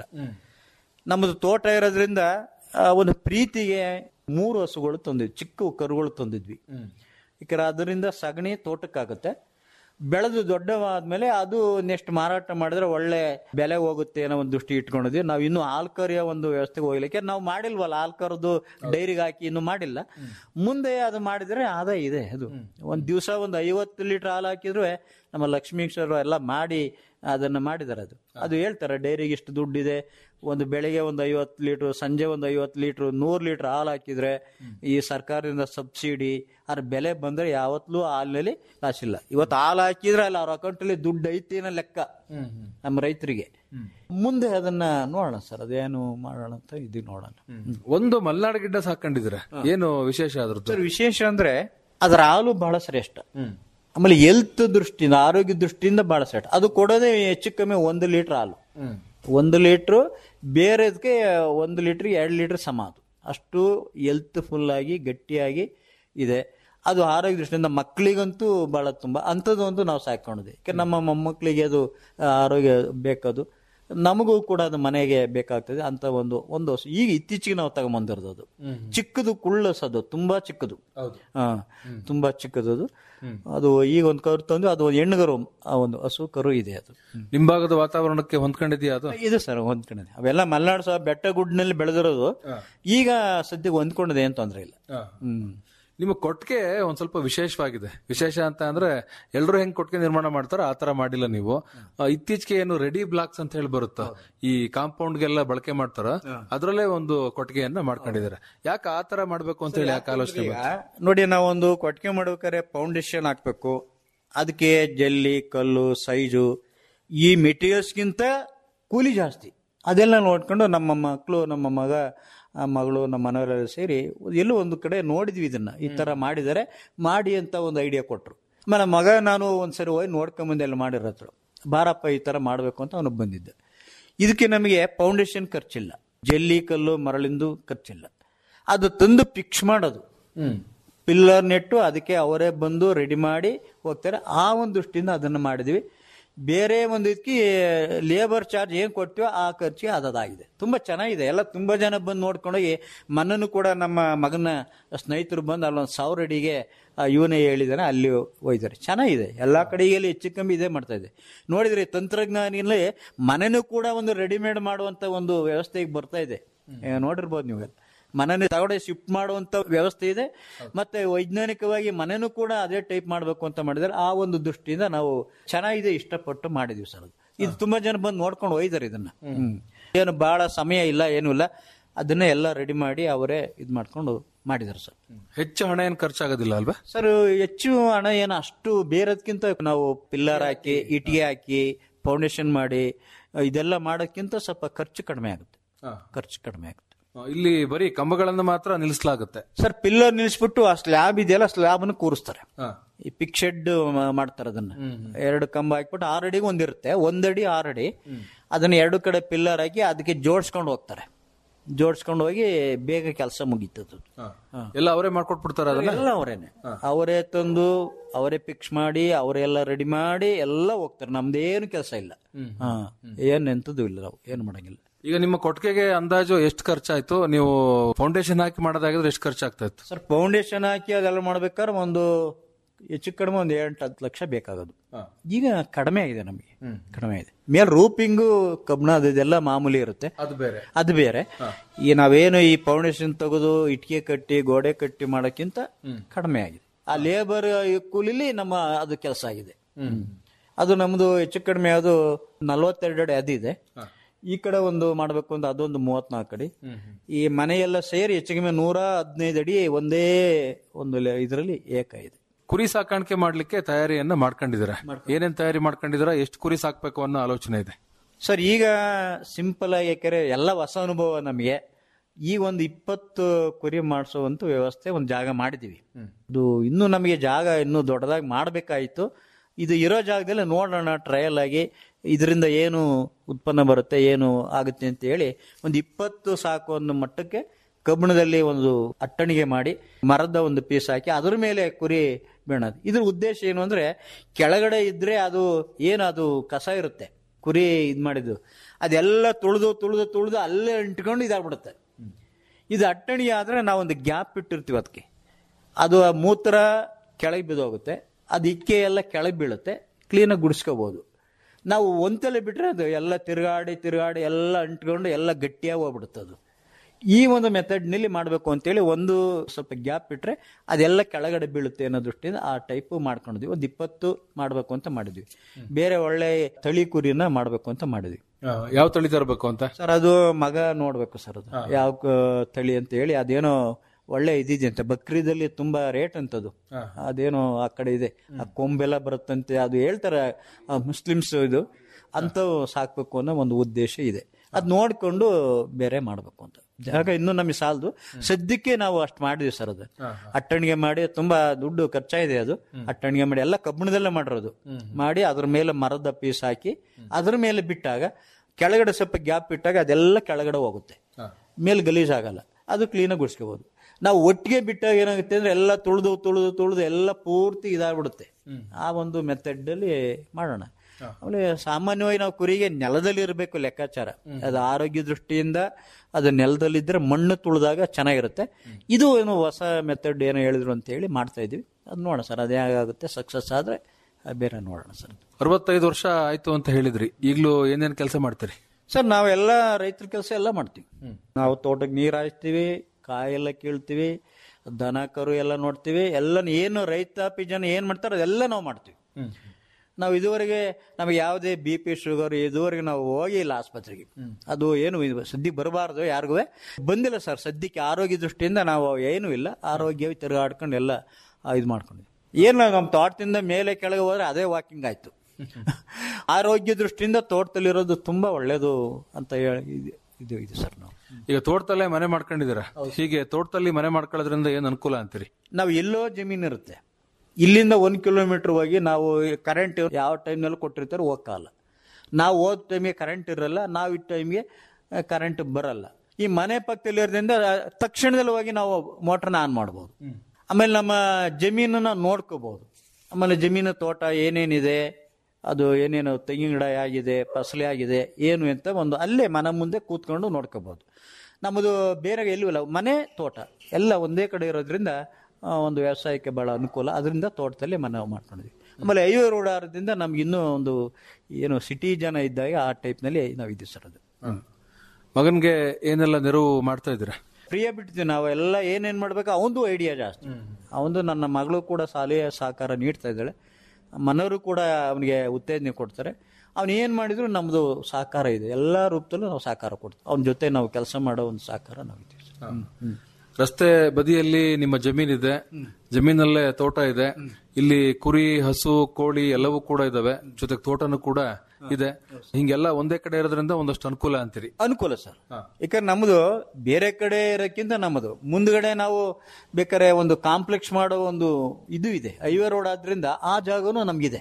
ನಮ್ಮದು ತೋಟ ಇರೋದ್ರಿಂದ ಆ, ಒಂದು ಪ್ರೀತಿಗೆ ಮೂರು ಹಸುಗಳು ತಂದಿದ್ವಿ ಚಿಕ್ಕ ಕರುಗಳು ತಂದಿದ್ವಿ ಯಾಕಂದ್ರೆ ಅದರಿಂದ ಸಗಣಿ ತೋಟಕ್ಕಾಗುತ್ತೆ ಬೆಳೆದು ದೊಡ್ಡವಾದ್ಮೇಲೆ ಅದು ನೆಕ್ಸ್ಟ್ ಮಾರಾಟ ಮಾಡಿದ್ರೆ ಒಳ್ಳೆ ಬೆಲೆ ಹೋಗುತ್ತೆ ಅನ್ನೋ ಒಂದು ದೃಷ್ಟಿ ಇಟ್ಕೊಂಡಿದ್ವಿ ನಾವು ಇನ್ನು ಹಾಲು ಕರಿಯೋ ಒಂದು ವ್ಯವಸ್ಥೆಗೆ ಹೋಗ್ಲಿಕ್ಕೆ ನಾವು ಮಾಡಿಲ್ವಲ್ಲ ಹಾಲು ಕರೆದು ಡೈರಿಗೆ ಹಾಕಿ ಇನ್ನು ಮಾಡಿಲ್ಲ ಮುಂದೆ ಅದು ಮಾಡಿದ್ರೆ ಆದಾಯ ಇದೆ ಅದು ಒಂದ್ ದಿವಸ ಒಂದು ಐವತ್ತು ಲೀಟರ್ ಹಾಲು ಹಾಕಿದ್ರೆ ನಮ್ಮ ಲಕ್ಷ್ಮೀಶ್ವರ ಎಲ್ಲ ಮಾಡಿ ಅದನ್ನ ಮಾಡಿದ್ದಾರೆ ಅದು ಅದು ಹೇಳ್ತಾರೆ ಡೈರಿಗೆ ಇಷ್ಟು ದುಡ್ಡಿದೆ ಒಂದು ಬೆಳಿಗ್ಗೆ ಒಂದು ಐವತ್ತು ಲೀಟ್ರ್ ಸಂಜೆ ಒಂದು ಐವತ್ತು ಲೀಟ್ರ್ ನೂರು ಲೀಟರ್ ಹಾಲು ಹಾಕಿದ್ರೆ ಈ ಸರ್ಕಾರದಿಂದ ಸಬ್ಸಿಡಿ ಅದ್ರ ಬೆಲೆ ಬಂದ್ರೆ ಯಾವತ್ತೂ ಹಾಲಿನಲ್ಲಿ ಲಾಸ್ ಇಲ್ಲ ಇವತ್ತು ಹಾಲು ಹಾಕಿದ್ರೆ ಅಲ್ಲಿ ಅವ್ರ ಅಕೌಂಟಲ್ಲಿ ದುಡ್ಡು ಐತಿ ಅನ್ನೋ ಲೆಕ್ಕ ನಮ್ಮ ರೈತರಿಗೆ ಮುಂದೆ ಅದನ್ನ ನೋಡೋಣ ಸರ್ ಅದೇನು ಮಾಡೋಣ ಅಂತ ಇದು ನೋಡೋಣ ಒಂದು ಮಲ್ನಾಡ್ ಗಿಡ್ಡ ಸಾಕೊಂಡಿದ್ದೀರಾ ಏನು ವಿಶೇಷ ಅದ್ರದ್ದು ಸರ್ ವಿಶೇಷ ಅಂದ್ರೆ ಅದರ ಹಾಲು ಬಹಳ ಶ್ರೇಷ್ಠ ಆಮೇಲೆ ಹೆಲ್ತ್ ದೃಷ್ಟಿಯಿಂದ ಆರೋಗ್ಯ ದೃಷ್ಟಿಯಿಂದ ಬಹಳ ಶ್ರೇಷ್ಠ ಅದು ಕೊಡೋದೇ ಹೆಚ್ಚು ಕಮ್ಮಿ ಒಂದು ಲೀಟರ್ ಹಾಲು ಒಂದು ಲೀಟ್ರು ಬೇರೆದಕ್ಕೆ ಒಂದು ಲೀಟ್ರ್ ಎರಡು ಲೀಟ್ರ್ ಸಮ ಅದು ಅಷ್ಟು ಹೆಲ್ತ್ ಫುಲ್ ಆಗಿ ಗಟ್ಟಿಯಾಗಿ ಇದೆ ಅದು ಆರೋಗ್ಯ ದೃಷ್ಟಿಯಿಂದ ಮಕ್ಕಳಿಗಂತೂ ಬಹಳ ತುಂಬ ಅಂಥದ್ದು ಒಂದು ನಾವು ಸಾಕೊಂಡಿದೆ ಯಾಕೆ ನಮ್ಮ ಮೊಮ್ಮಕ್ಕಳಿಗೆ ಅದು ಆ, ಆರೋಗ್ಯ ಬೇಕದು ನಮಗೂ ಕೂಡ ಅದು ಮನೆಗೆ ಬೇಕಾಗ್ತದೆ ಅಂತ ಒಂದು ಒಂದು ಹಸು. ಈಗ ಇತ್ತೀಚೆಗೆ ನಾವು ತಗೊಂಬಂದಿರೋದು ಅದು ಚಿಕ್ಕದು ಕುಳ್ಳಸ್ ಅದು ತುಂಬಾ ಚಿಕ್ಕದು ಹಾ ತುಂಬಾ ಚಿಕ್ಕದು ಅದು ಅದು ಈಗ ಒಂದು ಕರು ತಂದು ಅದು ಒಂದು ಹೆಣ್ಣುಗರು ಆ ಒಂದು ಹಸು ಕರು ಇದೆ ಅದು ನಿಮ್ ಭಾಗದ ವಾತಾವರಣಕ್ಕೆ ಹೊಂದ್ಕೊಂಡಿದ್ಯಾ ಅದು ಇದೆ ಸರ್ ಹೊಂದ್ಕೊಂಡಿದೆ ಅವೆಲ್ಲ ಮಲೆನಾಡು ಸಹ ಬೆಟ್ಟ ಗುಡ್ಡಿನಲ್ಲಿ ಬೆಳೆದಿರೋದು ಈಗ ಸದ್ಯಕ್ಕೆ ಹೊಂದ್ಕೊಂಡಿದೆ ಏನು ತೊಂದರೆ ಇಲ್ಲ ಹ್ಮ್ ನಿಮ್ಮ ಕೊಟ್ಟಿಗೆ ಒಂದ್ ಸ್ವಲ್ಪ ವಿಶೇಷವಾಗಿದೆ ವಿಶೇಷ ಅಂತ ಅಂದ್ರೆ ಎಲ್ಲರೂ ಹೆಂಗ್ ಕೊಟ್ಟಿಗೆ ನಿರ್ಮಾಣ ಮಾಡ್ತಾರೋ ಆ ತರ ಮಾಡಿಲ್ಲ ನೀವು ಆ, ಇತ್ತೀಚೆಗೆ ಏನು ರೆಡಿ ಬ್ಲಾಕ್ಸ್ ಅಂತ ಹೇಳಿ ಬರುತ್ತಾ ಈ ಕಾಂಪೌಂಡ್ಗೆಲ್ಲ ಬಳಕೆ ಮಾಡ್ತಾರ ಅದ್ರಲ್ಲೇ ಒಂದು ಕೊಟ್ಟಿಗೆಯನ್ನ ಮಾಡ್ಕೊಂಡಿದ್ದಾರೆ ಯಾಕೆ ಆ ತರ ಮಾಡ್ಬೇಕು ಅಂತ ಹೇಳಿ ಯಾಕೆ ಆಲೋಚನೆ ಬಂತು? ನೋಡಿ ನಾವೊಂದು ಕೊಟ್ಟಿಗೆ ಮಾಡ್ಬೇಕಾದ್ರೆ ಫೌಂಡೇಶನ್ ಹಾಕ್ಬೇಕು ಅದಕ್ಕೆ ಜಲ್ಲಿ ಕಲ್ಲು ಸೈಜು ಈ ಮೆಟೀರಿಯಲ್ಸ್ಗಿಂತ ಕೂಲಿ ಜಾಸ್ತಿ ಅದೆಲ್ಲ ನೋಡ್ಕೊಂಡು ನಮ್ಮ ಮಕ್ಕಳು ನಮ್ಮ ಮಗ ಆ ಮಗಳು ನಮ್ಮ ಮನೆಯವರೆಲ್ಲ ಸೇರಿ ಎಲ್ಲೋ ಒಂದು ಕಡೆ ನೋಡಿದ್ವಿ ಇದನ್ನ ಈ ತರ ಮಾಡಿದರೆ ಮಾಡಿ ಅಂತ ಒಂದು ಐಡಿಯಾ ಕೊಟ್ರು ಆಮೇಲೆ ಮಗ ನಾನು ಒಂದ್ಸರಿ ಹೋಗಿ ನೋಡ್ಕೊಂಬಂದು ಎಲ್ಲ ಮಾಡಿರತ್ರು ಬಾರಪ್ಪ ಈ ತರ ಮಾಡಬೇಕು ಅಂತ ಅವನು ಬಂದಿದ್ದ ಇದಕ್ಕೆ ನಮಗೆ ಫೌಂಡೇಶನ್ ಖರ್ಚಿಲ್ಲ ಜಲ್ಲಿ ಕಲ್ಲು ಮರಳಿಂದು ಖರ್ಚಿಲ್ಲ ಅದು ತಂದು ಫಿಕ್ಸ್ ಮಾಡೋದು ಪಿಲ್ಲರ್ ನೆಟ್ಟು ಅದಕ್ಕೆ ಅವರೇ ಬಂದು ರೆಡಿ ಮಾಡಿ ಹೋಗ್ತಾರೆ ಆ ಒಂದು ದೃಷ್ಟಿಯಿಂದ ಅದನ್ನು ಮಾಡಿದ್ವಿ ಬೇರೆ ಒಂದು ಇದಕ್ಕೆ ಲೇಬರ್ ಚಾರ್ಜ್ ಏನು ಕೊಡ್ತೀವೋ ಆ ಖರ್ಚಿಗೆ ಅದಾಗಿದೆ ತುಂಬ ಚೆನ್ನಾಗಿದೆ ಎಲ್ಲ ತುಂಬ ಜನ ಬಂದು ನೋಡ್ಕೊಂಡೋಗಿ ಮನ್ನನು ಕೂಡ ನಮ್ಮ ಮಗನ ಸ್ನೇಹಿತರು ಬಂದು ಅಲ್ಲೊಂದು ಸಾವಿರ ಅಡಿಗೆ ಇವನೇ ಹೇಳಿದಾನೆ ಅಲ್ಲಿ ಒಯ್ದಾರೆ ಚೆನ್ನಾಗಿದೆ ಎಲ್ಲ ಕಡೆಯಲ್ಲಿ ಹೆಚ್ಚು ಕಮ್ಮಿ ಇದೇ ಮಾಡ್ತಾ ಇದೆ ನೋಡಿದ್ರೆ ತಂತ್ರಜ್ಞಾನಿಯಲ್ಲಿ ಮನೆನೂ ಕೂಡ ಒಂದು ರೆಡಿಮೇಡ್ ಮಾಡುವಂತ ಒಂದು ವ್ಯವಸ್ಥೆಗೆ ಬರ್ತಾ ಇದೆ ಏ, ನೋಡಿರ್ಬೋದು ನೀವು ಮನೆನೇ ತಗೊಂಡೆ ಶಿಫ್ಟ್ ಮಾಡುವಂತ ವ್ಯವಸ್ಥೆ ಇದೆ ಮತ್ತೆ ವೈಜ್ಞಾನಿಕವಾಗಿ ಮನೆನೂ ಕೂಡ ಅದೇ ಟೈಪ್ ಮಾಡಬೇಕು ಅಂತ ಮಾಡಿದ್ದಾರೆ ಆ ಒಂದು ದೃಷ್ಟಿಯಿಂದ ನಾವು ಚೆನ್ನಾಗಿದೆ ಇಷ್ಟಪಟ್ಟು ಮಾಡಿದೀವಿ ಸರ್ ಅದು ಇದು ತುಂಬಾ ಜನ ಬಂದು ನೋಡ್ಕೊಂಡು ಹೋಯ್ತಾರೆ ಇದನ್ನ ಹ್ಮ್. ಏನು ಬಹಳ ಸಮಯ ಇಲ್ಲ ಏನೂ ಇಲ್ಲ ಅದನ್ನ ಎಲ್ಲ ರೆಡಿ ಮಾಡಿ ಅವರೇ ಇದು ಮಾಡ್ಕೊಂಡು ಮಾಡಿದ್ದಾರೆ ಸರ್ ಹೆಚ್ಚು ಹಣ ಏನ್ ಖರ್ಚಾಗೋದಿಲ್ಲ ಅಲ್ವಾ ಸರ್ ಹೆಚ್ಚು ಹಣ ಏನು ಅಷ್ಟು ಬೇರೆದಕ್ಕಿಂತ ನಾವು ಪಿಲ್ಲರ್ ಹಾಕಿ ಇಟ್ಟಿಗೆ ಹಾಕಿ ಫೌಂಡೇಶನ್ ಮಾಡಿ ಇದೆಲ್ಲ ಮಾಡೋಕ್ಕಿಂತ ಸ್ವಲ್ಪ ಖರ್ಚು ಕಡಿಮೆ ಆಗುತ್ತೆ ಖರ್ಚು ಕಡಿಮೆ ಆಗುತ್ತೆ ಆ, ಇಲ್ಲಿ ಬರೀ ಕಂಬಗಳನ್ನ ಮಾತ್ರ ನಿಲ್ಲಿಸಲಾಗುತ್ತೆ ಸರ್ ಪಿಲ್ಲರ್ ನಿಲ್ಲಿಸ್ಬಿಟ್ಟು ಆ ಸ್ಲ್ಯಾಬ್ ಇದೆಯಲ್ಲ ಸ್ಲ್ಯಾಬ್ ಅನ್ನು ಕೂರಿಸ್ತಾರೆ ಹಾ. ಈ ಪಿಕ್ ಶೆಡ್ ಮಾಡ್ತಾರೆ ಅದನ್ನ ಎರಡು ಕಂಬ ಹಾಕ್ಬಿಟ್ಟು ಆರು ಅಡಿಗೆ ಒಂದಿರುತ್ತೆ ಒಂದಡಿ ಆರು ಅಡಿ ಅದನ್ನ ಎರಡು ಕಡೆ ಪಿಲ್ಲರ್ ಹಾಕಿ ಅದಕ್ಕೆ ಜೋಡಿಸ್ಕೊಂಡು ಹೋಗ್ತಾರೆ ಜೋಡಿಸ್ಕೊಂಡು ಹೋಗಿ ಬೇಗ ಕೆಲಸ ಮುಗೀತದ್ದು ಎಲ್ಲ ಅವರೇ ಮಾಡ್ಕೊಟ್ಬಿಡ್ತಾರ ಅದನ್ನ ಎಲ್ಲ ಅವರೇನೆ ಅವರೇ ತಂದು ಅವರೇ ಫಿಕ್ಸ್ ಮಾಡಿ ಅವರೆಲ್ಲ ರೆಡಿ ಮಾಡಿ ಎಲ್ಲ ಹೋಗ್ತಾರೆ ನಮ್ದೇನು ಕೆಲಸ ಇಲ್ಲ ಹಾ ಏನ್ ಎಂತದ್ದು ಇಲ್ಲ ನಾವು ಏನು ಮಾಡಂಗಿಲ್ಲ ಈಗ ನಿಮ್ಮ ಕೊಟ್ಟಿಗೆಗೆ ಅಂದಾಜು ಎಷ್ಟು ಖರ್ಚಾಯ್ತು ನೀವು ಫೌಂಡೇಶನ್ ಹಾಕಿ ಮಾಡೋದಾಗಿದ್ರೆ ಎಷ್ಟು ಖರ್ಚಾಗ್ತಾ ಇತ್ತು ಸರ್ ಫೌಂಡೇಶನ್ ಹಾಕಿ ಅದೆಲ್ಲ ಮಾಡ್ಬೇಕಾದ್ರೆ ಒಂದು ಹೆಚ್ಚು ಕಡಿಮೆ ಒಂದು ಎಂಟು ಹತ್ತು ಲಕ್ಷ ಬೇಕಾಗೋದು ಈಗ ಕಡಿಮೆ ಆಗಿದೆ ನಮಗೆ ಕಡಿಮೆ ಇದೆ ಮೇಲೆ ರೂಪಿಂಗು ಕಬ್ಬಣ ಅದೆಲ್ಲ ಮಾಮೂಲಿ ಇರುತ್ತೆ ಅದು ಬೇರೆ ಅದು ಬೇರೆ ಈ ನಾವೇನು ಈ ಫೌಂಡೇಶನ್ ತೆಗೆದು ಇಟ್ಟಿಗೆ ಕಟ್ಟಿ ಗೋಡೆ ಕಟ್ಟಿ ಮಾಡೋಕ್ಕಿಂತ ಕಡಿಮೆ ಆಗಿದೆ ಆ ಲೇಬರ್ ಕೂಲಿಲಿ ನಮ್ಮ ಅದು ಕೆಲಸ ಆಗಿದೆ ಅದು ನಮ್ದು ಹೆಚ್ಚು ಕಡಿಮೆ ಅದು ನಲವತ್ತೆರಡು ಅಡಿ ಅದಿದೆ ಈ ಕಡೆ ಒಂದು ಮಾಡ್ಬೇಕು ಅಂತ ಅದೊಂದು ಮೂವತ್ನಾಲ್ಕು ಅಡಿ ಈ ಮನೆಯೆಲ್ಲ ಸೇರಿ ಹೆಚ್ಚು ಕಡಿಮೆ ನೂರ ಹದಿನೈದು ಅಡಿ ಒಂದೇ ಒಂದು ಇದರಲ್ಲಿ ಏಕ ಇದೆ ಕುರಿ ಸಾಕಾಣಿಕೆ ಮಾಡ್ಲಿಕ್ಕೆ ತಯಾರಿಯನ್ನ ಮಾಡ್ಕೊಂಡಿದ್ದೀರಾ ಏನೇನ್ ತಯಾರಿ ಮಾಡ್ಕೊಂಡಿದ್ದೀರಾ ಎಷ್ಟು ಕುರಿ ಸಾಕ್ಬೇಕು ಅನ್ನೋ ಆಲೋಚನೆ ಇದೆ ಸರ್ ಈಗ ಸಿಂಪಲ್ ಆಗಿ ಯಾಕೆಂದ್ರೆ ಎಲ್ಲ ಹೊಸ ಅನುಭವ ನಮಗೆ ಈ ಒಂದು ಇಪ್ಪತ್ತು ಕುರಿ ಮಾಡಿಸುವಂತ ವ್ಯವಸ್ಥೆ ಒಂದು ಜಾಗ ಮಾಡಿದೀವಿ ಇದು ಇನ್ನೂ ನಮಗೆ ಜಾಗ ಇನ್ನೂ ದೊಡ್ಡದಾಗಿ ಮಾಡಬೇಕಾಯಿತು ಇದು ಇರೋ ಜಾಗದಲ್ಲಿ ನೋಡೋಣ ಟ್ರಯಲ್ ಆಗಿ ಇದರಿಂದ ಏನು ಉತ್ಪನ್ನ ಬರುತ್ತೆ ಏನು ಆಗುತ್ತೆ ಅಂತ ಹೇಳಿ ಒಂದು ಇಪ್ಪತ್ತು ಸಾಕು ಅನ್ನೋ ಮಟ್ಟಕ್ಕೆ ಕಬ್ಬಿಣದಲ್ಲಿ ಒಂದು ಅಟ್ಟಣಿಗೆ ಮಾಡಿ ಮರದ ಒಂದು ಪೀಸ್ ಹಾಕಿ ಅದ್ರ ಮೇಲೆ ಕುರಿ ಬೀಳೋದು ಇದ್ರ ಉದ್ದೇಶ ಏನು ಅಂದ್ರೆ ಕೆಳಗಡೆ ಇದ್ರೆ ಅದು ಏನು ಅದು ಕಸ ಇರುತ್ತೆ ಕುರಿ ಇದು ಮಾಡಿದ್ದು ಅದೆಲ್ಲ ತುಳಿದು ತುಳಿದು ತುಳಿದು ಅಲ್ಲೇ ಅಂಟ್ಕೊಂಡು ಇದಾಗ್ಬಿಡುತ್ತೆ ಇದು ಅಟ್ಟಣಿ ಆದ್ರೆ ನಾವೊಂದು ಗ್ಯಾಪ್ ಇಟ್ಟಿರ್ತೀವಿ ಅದಕ್ಕೆ ಅದು ಆ ಮೂತ್ರ ಕೆಳಗೆ ಬಿದ್ದೋಗುತ್ತೆ ಅದು ಇಕ್ಕೆ ಎಲ್ಲ ಕೆಳಗೆ ಬೀಳುತ್ತೆ ಕ್ಲೀನಾಗಿ ಗುಡಿಸ್ಕೋಬಹುದು ನಾವು ಒಂತಲೆ ಬಿಟ್ರೆ ಅದು ಎಲ್ಲ ತಿರುಗಾಡಿ ತಿರುಗಾಡಿ ಎಲ್ಲ ಅಂಟ್ಕೊಂಡು ಎಲ್ಲ ಗಟ್ಟಿಯಾಗಿ ಹೋಗ್ಬಿಡುತ್ತೆ ಅದು ಈ ಒಂದು ಮೆಥಡ್ನಲ್ಲಿ ಮಾಡಬೇಕು ಅಂತೇಳಿ ಒಂದು ಸ್ವಲ್ಪ ಗ್ಯಾಪ್ ಬಿಟ್ರೆ ಅದೆಲ್ಲ ಕೆಳಗಡೆ ಬೀಳುತ್ತೆ ಅನ್ನೋ ದೃಷ್ಟಿಯಿಂದ ಆ ಟೈಪ್ ಮಾಡ್ಕೊಂಡಿದ್ವಿ ಒಂದು ಇಪ್ಪತ್ತು ಮಾಡಬೇಕು ಅಂತ ಮಾಡಿದ್ವಿ ಬೇರೆ ಒಳ್ಳೆ ತಳಿ ಕುರಿನ ಮಾಡಬೇಕು ಅಂತ ಮಾಡಿದ್ವಿ ಯಾವ ತಳಿ ತರಬೇಕು ಅಂತ ಸರ್ ಅದು ಮಗ ನೋಡ್ಬೇಕು ಸರ್ ಅದು ಯಾವ ಕ- ತಳಿ ಅಂತ ಹೇಳಿ ಅದೇನೋ ಒಳ್ಳೆ ಇದಿದೆ ಅಂತ ಬಕ್ರೀದಲ್ಲಿ ತುಂಬಾ ರೇಟ್ ಅಂತದು ಅದೇನೋ ಆ ಕಡೆ ಇದೆ ಆ ಕೊಂಬೆಲ್ಲ ಬರುತ್ತಂತೆ ಅದು ಹೇಳ್ತಾರೆ ಮುಸ್ಲಿಮ್ಸ್ ಇದು ಅಂಥವು ಸಾಕ್ಬೇಕು ಅನ್ನೋ ಒಂದು ಉದ್ದೇಶ ಇದೆ ಅದು ನೋಡಿಕೊಂಡು ಬೇರೆ ಮಾಡಬೇಕು ಅಂತ ಜಾಗ ಇನ್ನೂ ನಮಗೆ ಸಾಲದು ಸದ್ಯಕ್ಕೆ ನಾವು ಅಷ್ಟು ಮಾಡಿದ್ವಿ ಸರ್ ಅದು ಅಟ್ಟಣಿಗೆ ಮಾಡಿ ತುಂಬಾ ದುಡ್ಡು ಖರ್ಚಾಗಿದೆ ಅದು ಅಟ್ಟಣಿಗೆ ಮಾಡಿ ಎಲ್ಲ ಕಬ್ಬಿಣದಲ್ಲೇ ಮಾಡಿರೋದು ಮಾಡಿ ಅದ್ರ ಮೇಲೆ ಮರದ ಪೀಸ್ ಹಾಕಿ ಅದ್ರ ಮೇಲೆ ಬಿಟ್ಟಾಗ ಕೆಳಗಡೆ ಸ್ವಲ್ಪ ಗ್ಯಾಪ್ ಇಟ್ಟಾಗ ಅದೆಲ್ಲ ಕೆಳಗಡೆ ಹೋಗುತ್ತೆ ಮೇಲೆ ಗಲೀಜ್ ಆಗಲ್ಲ ಅದು ಕ್ಲೀನಾಗಿ ಗುಡಿಸ್ಕೋಬಹುದು ನಾವು ಒಟ್ಟಿಗೆ ಬಿಟ್ಟಾಗ ಏನಾಗುತ್ತೆ ಅಂದ್ರೆ ಎಲ್ಲ ತುಳಿದು ತುಳಿದು ತುಳಿದು ಎಲ್ಲ ಪೂರ್ತಿ ಇದಾಗ್ಬಿಡುತ್ತೆ ಆ ಒಂದು ಮೆಥಡ್ ಅಲ್ಲಿ ಮಾಡೋಣ ಆಮೇಲೆ ಸಾಮಾನ್ಯವಾಗಿ ನಾವು ಕುರಿಗೆ ನೆಲದಲ್ಲಿ ಇರಬೇಕು ಲೆಕ್ಕಾಚಾರ ಅದು ಆರೋಗ್ಯ ದೃಷ್ಟಿಯಿಂದ ಅದು ನೆಲದಲ್ಲಿದ್ದರೆ ಮಣ್ಣು ತುಳಿದಾಗ ಚೆನ್ನಾಗಿರುತ್ತೆ ಇದು ಏನು ಹೊಸ ಮೆಥಡ್ ಏನೋ ಹೇಳಿದ್ರು ಅಂತ ಹೇಳಿ ಮಾಡ್ತಾ ಇದೀವಿ ಅದು ನೋಡೋಣ ಸರ್ ಅದೇ ಆಗುತ್ತೆ ಸಕ್ಸಸ್ ಆದ್ರೆ ಅದ್ ಬೇರೆ ನೋಡೋಣ ಸರ್ ಅರವತ್ತೈದು ವರ್ಷ ಆಯ್ತು ಅಂತ ಹೇಳಿದ್ರಿ ಈಗಲೂ ಏನೇನ್ ಕೆಲಸ ಮಾಡ್ತೀರಿ ಸರ್ ನಾವೆಲ್ಲ ರೈತರ ಕೆಲಸ ಎಲ್ಲ ಮಾಡ್ತೀವಿ ನಾವು ತೋಟಕ್ಕೆ ನೀರು ಹಾಯಿಸ್ತೀವಿ ಕಾಯೆಲ್ಲ ಕೀಳ್ತೀವಿ ದನ ಕರು ಎಲ್ಲ ನೋಡ್ತೀವಿ ಎಲ್ಲ ಏನು ರೈತಾಪಿ ಜನ ಏನ್ ಮಾಡ್ತಾರೋ ಅದೆಲ್ಲ ನಾವು ಮಾಡ್ತೀವಿ ನಾವು ಇದುವರೆಗೆ ನಮಗೆ ಯಾವುದೇ ಬಿ ಪಿ ಶುಗರ್ ಇದುವರೆಗೆ ನಾವು ಹೋಗಿಲ್ಲ ಆಸ್ಪತ್ರೆಗೆ ಅದು ಏನು ಇದು ಸದ್ಯಕ್ಕೆ ಬರಬಾರ್ದು ಯಾರಿಗೂ ಬಂದಿಲ್ಲ ಸರ್ ಸದ್ಯಕ್ಕೆ ಆರೋಗ್ಯ ದೃಷ್ಟಿಯಿಂದ ನಾವು ಏನೂ ಇಲ್ಲ ಆರೋಗ್ಯ ತಿರುಗಾಡ್ಕೊಂಡು ಎಲ್ಲ ಇದು ಮಾಡ್ಕೊಂಡಿದ್ವಿ ಏನು ನಮ್ಮ ತೋಟದಿಂದ ಮೇಲೆ ಕೆಳಗೆ ಹೋದ್ರೆ ಅದೇ ವಾಕಿಂಗ್ ಆಯ್ತು ಆರೋಗ್ಯ ದೃಷ್ಟಿಯಿಂದ ತೋಟದಲ್ಲಿರೋದು ತುಂಬಾ ಒಳ್ಳೇದು ಅಂತ ಹೇಳಿ ಇದು- ಇದು ಇದು ಸರ್ ನಾವು ಈಗ ತೋಟದಲ್ಲೇ ಮನೆ ಮಾಡ್ಕೊಂಡಿದ್ದೀರಾ ಹೀಗೆ ತೋಟದಲ್ಲಿ ಮನೆ ಮಾಡ್ಕೊಳ್ಳೋದ್ರಿಂದ ಏನ್ ಅನುಕೂಲ ಅಂತೀರಿ ನಾವು ಎಲ್ಲೋ ಜಮೀನು ಇರುತ್ತೆ ಇಲ್ಲಿಂದ ಒಂದ್ ಕಿಲೋಮೀಟರ್ ಹೋಗಿ ನಾವು ಕರೆಂಟ್ ಯಾವ ಟೈಮ್ನಲ್ಲಿ ಕೊಟ್ಟಿರ್ತಾರೆ ಹೋಗಲ್ಲ ನಾವು ಹೋದ ಟೈಮಿಗೆ ಕರೆಂಟ್ ಇರಲ್ಲ ನಾವು ಈ ಟೈಮ್ಗೆ ಕರೆಂಟ್ ಬರಲ್ಲ ಈ ಮನೆ ಪಕ್ಕದಲ್ಲಿ ಇರೋದ್ರಿಂದ ತಕ್ಷಣದಲ್ಲಿ ಹೋಗಿ ನಾವು ಮೋಟರ್ನ ಆನ್ ಮಾಡ್ಬೋದು ಆಮೇಲೆ ನಮ್ಮ ಜಮೀನನ್ನ ನೋಡ್ಕೋಬಹುದು ಆಮೇಲೆ ಜಮೀನು ತೋಟ ಏನೇನಿದೆ ಅದು ಏನೇನು ತೆಂಗಿನ ಗಿಡ ಆಗಿದೆ ಫಸಲೆ ಆಗಿದೆ ಏನು ಅಂತ ಒಂದು ಅಲ್ಲೇ ಮನೆ ಮುಂದೆ ಕೂತ್ಕೊಂಡು ನೋಡ್ಕೋಬಹುದು ನಮ್ಮದು ಬೇರೆ ಎಲ್ಲಿಲ್ಲ ಮನೆ ತೋಟ ಎಲ್ಲ ಒಂದೇ ಕಡೆ ಇರೋದ್ರಿಂದ ಆ, ಒಂದು ವ್ಯವಸಾಯಕ್ಕೆ ಬಹಳ ಅನುಕೂಲ ಅದರಿಂದ ತೋಟದಲ್ಲಿ ಮನೆ ಮಾಡ್ಕೊಂಡಿದ್ವಿ ಆಮೇಲೆ ಐವೇ ರೋಡ್ ಆರೋದ್ರಿಂದ ನಮ್ಗೆ ಇನ್ನೂ ಒಂದು ಏನು ಸಿಟಿ ಜನ ಇದ್ದಾಗ ಆ ಟೈಪ್ನಲ್ಲಿ ನಾವು ಇದ್ದೀವಿ ಸರ್ ಅದು ಮಗನ್ಗೆ ಏನೆಲ್ಲ ನೆರವು ಮಾಡ್ತಾ ಇದ್ದೀರಾ ಪ್ರಿಯ ಬಿಡ್ತೀವಿ ನಾವು ಎಲ್ಲ ಏನೇನ್ ಮಾಡ್ಬೇಕು ಅವಂದು ಐಡಿಯಾ ಜಾಸ್ತಿ ಅವಂದು ನನ್ನ ಮಗಳು ಕೂಡ ಶಾಲೆಯ ಸಹಕಾರ ನೀಡ್ತಾ ಇದ್ದಾಳೆ ಮನೆಯವರು ಕೂಡ ಅವನಿಗೆ ಉತ್ತೇಜನ ಕೊಡ್ತಾರೆ ಅವ್ನು ಏನ್ ಮಾಡಿದ್ರು ನಮ್ದು ಸಹಕಾರ ಇದೆ ಎಲ್ಲಾ ರೂಪದಲ್ಲೂ ನಾವು ಸಹಕಾರ ಕೊಡ್ತೀವಿ ಅವನ ಜೊತೆ ನಾವು ಕೆಲಸ ಮಾಡೋ ಒಂದು ಸಹಕಾರ ನಾವು ಇದ್ದೀವಿ ಸರ್. ಹ್ಮ್. ಹ್ಮ್. ರಸ್ತೆ ಬದಿಯಲ್ಲಿ ನಿಮ್ಮ ಜಮೀನಿದೆ ಜಮೀನಲ್ಲೇ ತೋಟ ಇದೆ ಇಲ್ಲಿ ಕುರಿ ಹಸು ಕೋಳಿ ಎಲ್ಲವೂ ಕೂಡ ಇದಾವೆ ಜೊತೆಗೆ ತೋಟನೂ ಕೂಡ ಇದೆ ಹಿಂಗೆಲ್ಲ ಒಂದೇ ಕಡೆ ಇರೋದ್ರಿಂದ ಒಂದಷ್ಟು ಅನುಕೂಲ ಅಂತೀರಿ ಅನುಕೂಲ ಸರ್ ಯಾಕಂದ್ರೆ ನಮ್ದು ಬೇರೆ ಕಡೆ ಇರೋಕ್ಕಿಂತ ನಮ್ಮದು ಮುಂದ್ಗಡೆ ನಾವು ಬೇಕಾದ್ರೆ ಒಂದು ಕಾಂಪ್ಲೆಕ್ಸ್ ಮಾಡೋ ಒಂದು ಇದು ಇದೆ ಹೈವೇ ರೋಡ್ ಆದ್ರಿಂದ ಆ ಜಾಗನೂ ನಮ್ಗಿದೆ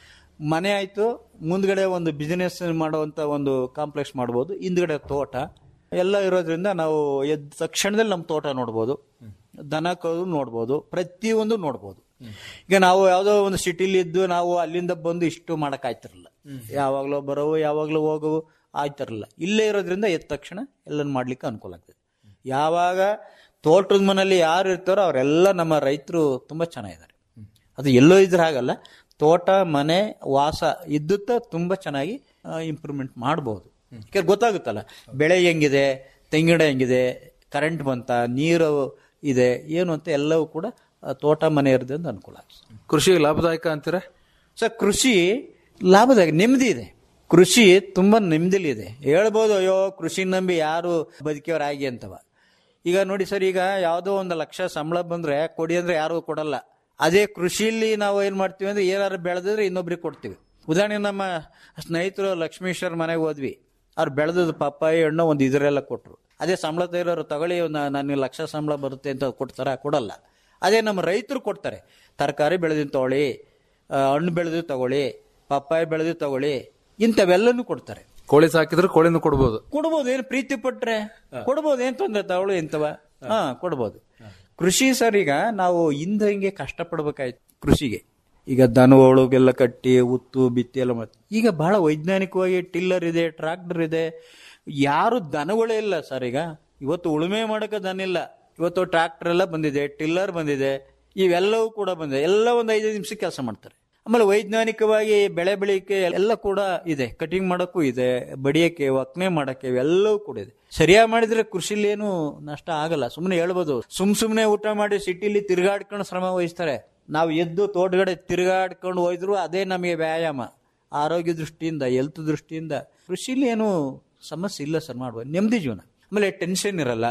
ಮನೆ ಆಯ್ತು ಮುಂದ್ಗಡೆ ಒಂದು ಬಿಸಿನೆಸ್ ಮಾಡುವಂತ ಒಂದು ಕಾಂಪ್ಲೆಕ್ಸ್ ಮಾಡ್ಬೋದು ಹಿಂದ್ಗಡೆ ತೋಟ ಎಲ್ಲ ಇರೋದ್ರಿಂದ ನಾವು ಎದ್ದ ತಕ್ಷಣದಲ್ಲಿ ನಮ್ಮ ತೋಟ ನೋಡ್ಬೋದು ದನ ಕರು ನೋಡ್ಬೋದು ಪ್ರತಿಯೊಂದು ನೋಡ್ಬೋದು ಈಗ ನಾವು ಯಾವುದೋ ಒಂದು ಸಿಟಿಲಿ ಇದ್ದು ನಾವು ಅಲ್ಲಿಂದ ಬಂದು ಇಷ್ಟು ಮಾಡಕ್ ಆಯ್ತಿರಲಿಲ್ಲ ಯಾವಾಗ್ಲೋ ಬರೋವು ಯಾವಾಗ್ಲೋ ಹೋಗೋವು ಆಯ್ತಿರಲಿಲ್ಲ ಇಲ್ಲೇ ಇರೋದ್ರಿಂದ ಎದ್ದ ತಕ್ಷಣ ಎಲ್ಲ ಮಾಡ್ಲಿಕ್ಕೆ ಅನುಕೂಲ ಆಗ್ತದೆ ಯಾವಾಗ ತೋಟದ ಮನೆಯಲ್ಲಿ ಯಾರು ಇರ್ತಾರೋ ಅವರೆಲ್ಲ ನಮ್ಮ ರೈತರು ತುಂಬಾ ಚೆನ್ನಾಗಿದ್ದಾರೆ ಅದು ಎಲ್ಲೋ ಇದ್ರೆ ಹಾಗಲ್ಲ ತೋಟ ಮನೆ ವಾಸ ಇದ್ದುತ್ತ ತುಂಬಾ ಚೆನ್ನಾಗಿ ಇಂಪ್ರೂವ್ಮೆಂಟ್ ಮಾಡ್ಬೋದು ಯಾಕಂದ್ರೆ ಗೊತ್ತಾಗುತ್ತಲ್ಲ ಬೆಳೆ ಹೆಂಗಿದೆ ತೆಂಗಿನ ಹೆಂಗಿದೆ ಕರೆಂಟ್ ಬಂತ ನೀರು ಇದೆ ಏನು ಅಂತ ಎಲ್ಲವೂ ಕೂಡ ಆ, ತೋಟ ಮನೆ ಇರೋದ್ರಿಂದ ಅನುಕೂಲ ಆಗ್ತದೆ ಕೃಷಿ ಲಾಭದಾಯಕ ಅಂತೀರಾ ಸರ್ ಕೃಷಿ ಲಾಭದಾಯಕ ನೆಮ್ಮದಿ ಇದೆ ಕೃಷಿ ತುಂಬಾ ನೆಮ್ಮದಿಲಿ ಇದೆ ಹೇಳ್ಬೋದು ಅಯ್ಯೋ ಕೃಷಿ ನಂಬಿ ಯಾರು ಬದುಕಿಯವರಾಗಿ ಅಂತವ ಈಗ ನೋಡಿ ಸರ್ ಈಗ ಯಾವುದೋ ಒಂದು ಲಕ್ಷ ಸಂಬಳ ಬಂದ್ರೆ ಕೊಡಿ ಅಂದ್ರೆ ಯಾರು ಕೊಡಲ್ಲ ಅದೇ ಕೃಷಿಲಿ ನಾವು ಏನ್ ಮಾಡ್ತೀವಿ ಅಂದ್ರೆ ಏನಾದ್ರು ಬೆಳೆದಿದ್ರೆ ಇನ್ನೊಬ್ರಿಗೆ ಕೊಡ್ತೀವಿ ಉದಾಹರಣೆ ನಮ್ಮ ಸ್ನೇಹಿತರು ಲಕ್ಷ್ಮೀಶ್ವರ ಮನೆಗೆ ಹೋದ್ವಿ ಅವ್ರು ಬೆಳೆದದ್ದು ಪಪ್ಪಾಯಿ ಹಣ್ಣು ಒಂದು ಇದರೆಲ್ಲ ಕೊಟ್ರು ಅದೇ ಸಂಬಳ ತೆಗಿರೋರು ತಗೊಳ್ಳಿ ಒಂದು ನನಗೆ ಲಕ್ಷ ಸಂಬಳ ಬರುತ್ತೆ ಅಂತ ಕೊಡ್ತಾರ ಕೊಡಲ್ಲ ಅದೇ ನಮ್ಮ ರೈತರು ಕೊಡ್ತಾರೆ ತರಕಾರಿ ಬೆಳೆದಿದ್ದು ತಗೊಳ್ಳಿ ಆ, ಹಣ್ಣು ಬೆಳೆದು ತಗೊಳ್ಳಿ ಪಪ್ಪಾಯಿ ಬೆಳೆದು ತಗೊಳ್ಳಿ ಇಂಥವೆಲ್ಲನೂ ಕೊಡ್ತಾರೆ ಕೋಳಿ ಸಾಕಿದ್ರೆ ಕೋಳಿನೂ ಕೊಡ್ಬೋದು ಕೊಡ್ಬೋದು ಏನು ಪ್ರೀತಿ ಪಟ್ರೆ ಕೊಡ್ಬೋದು ಏನ್ ತೊಂದ್ರೆ ತಗೊಳ್ಳಿ ಇಂಥವ ಹಾ ಕೊಡ್ಬೋದು ಕೃಷಿ ಸರ್ ಈಗ ನಾವು ಹಿಂದೆ ಹಿಂಗೆ ಕಷ್ಟಪಡ್ಬೇಕಾಯ್ತು ಕೃಷಿಗೆ ಈಗ ದನಗಳಿಗೆಲ್ಲ ಕಟ್ಟಿ ಉತ್ತು ಬಿತ್ತಿ ಎಲ್ಲ ಮಾಡಿ ಈಗ ಬಹಳ ವೈಜ್ಞಾನಿಕವಾಗಿ ಟಿಲ್ಲರ್ ಇದೆ ಟ್ರಾಕ್ಟರ್ ಇದೆ ಯಾರು ದನಗಳೇ ಇಲ್ಲ ಸರ್ ಈಗ ಇವತ್ತು ಉಳುಮೆ ಮಾಡಕ್ಕೆ ದನ ಇಲ್ಲ ಇವತ್ತು ಟ್ರಾಕ್ಟರ್ ಎಲ್ಲ ಬಂದಿದೆ ಟಿಲ್ಲರ್ ಬಂದಿದೆ ಇವೆಲ್ಲವೂ ಕೂಡ ಬಂದಿದೆ ಎಲ್ಲ ಒಂದು ಐದು ನಿಮಿಷಕ್ಕೆ ಕೆಲಸ ಮಾಡ್ತಾರೆ ಆಮೇಲೆ ವೈಜ್ಞಾನಿಕವಾಗಿ ಬೆಳೆ ಬೆಳಿಕೆ ಎಲ್ಲ ಕೂಡ ಇದೆ ಕಟಿಂಗ್ ಮಾಡೋಕ್ಕೂ ಇದೆ ಬಡಿಯಕ್ಕೆ ಒಕ್ಕನೆ ಮಾಡಕ್ಕೆ ಇವೆಲ್ಲವೂ ಕೂಡ ಇದೆ ಸರಿಯಾಗಿ ಮಾಡಿದ್ರೆ ಕೃಷಿಲಿ ಏನು ನಷ್ಟ ಆಗಲ್ಲ ಸುಮ್ಮನೆ ಹೇಳ್ಬೋದು ಸುಮ್ ಸುಮ್ಮನೆ ಊಟ ಮಾಡಿ ಸಿಟಿಲಿ ತಿರುಗಾಡ್ಕೊಂಡು ಶ್ರಮ ವಹಿಸ್ತಾರೆ ನಾವು ಎದ್ದು ತೋಟಗಡೆ ತಿರುಗಾಡ್ಕೊಂಡು ಹೋಯ್ದ್ರು ಅದೇ ನಮಗೆ ವ್ಯಾಯಾಮ ಆರೋಗ್ಯ ದೃಷ್ಟಿಯಿಂದ ಹೆಲ್ತ್ ದೃಷ್ಟಿಯಿಂದ ಕೃಷಿಲಿ ಏನು ಸಮಸ್ಯೆ ಇಲ್ಲ ಸರ್ ಮಾಡ್ಬೋದು ನೆಮ್ಮದಿ ಜೀವನ ಆಮೇಲೆ ಟೆನ್ಷನ್ ಇರಲ್ಲ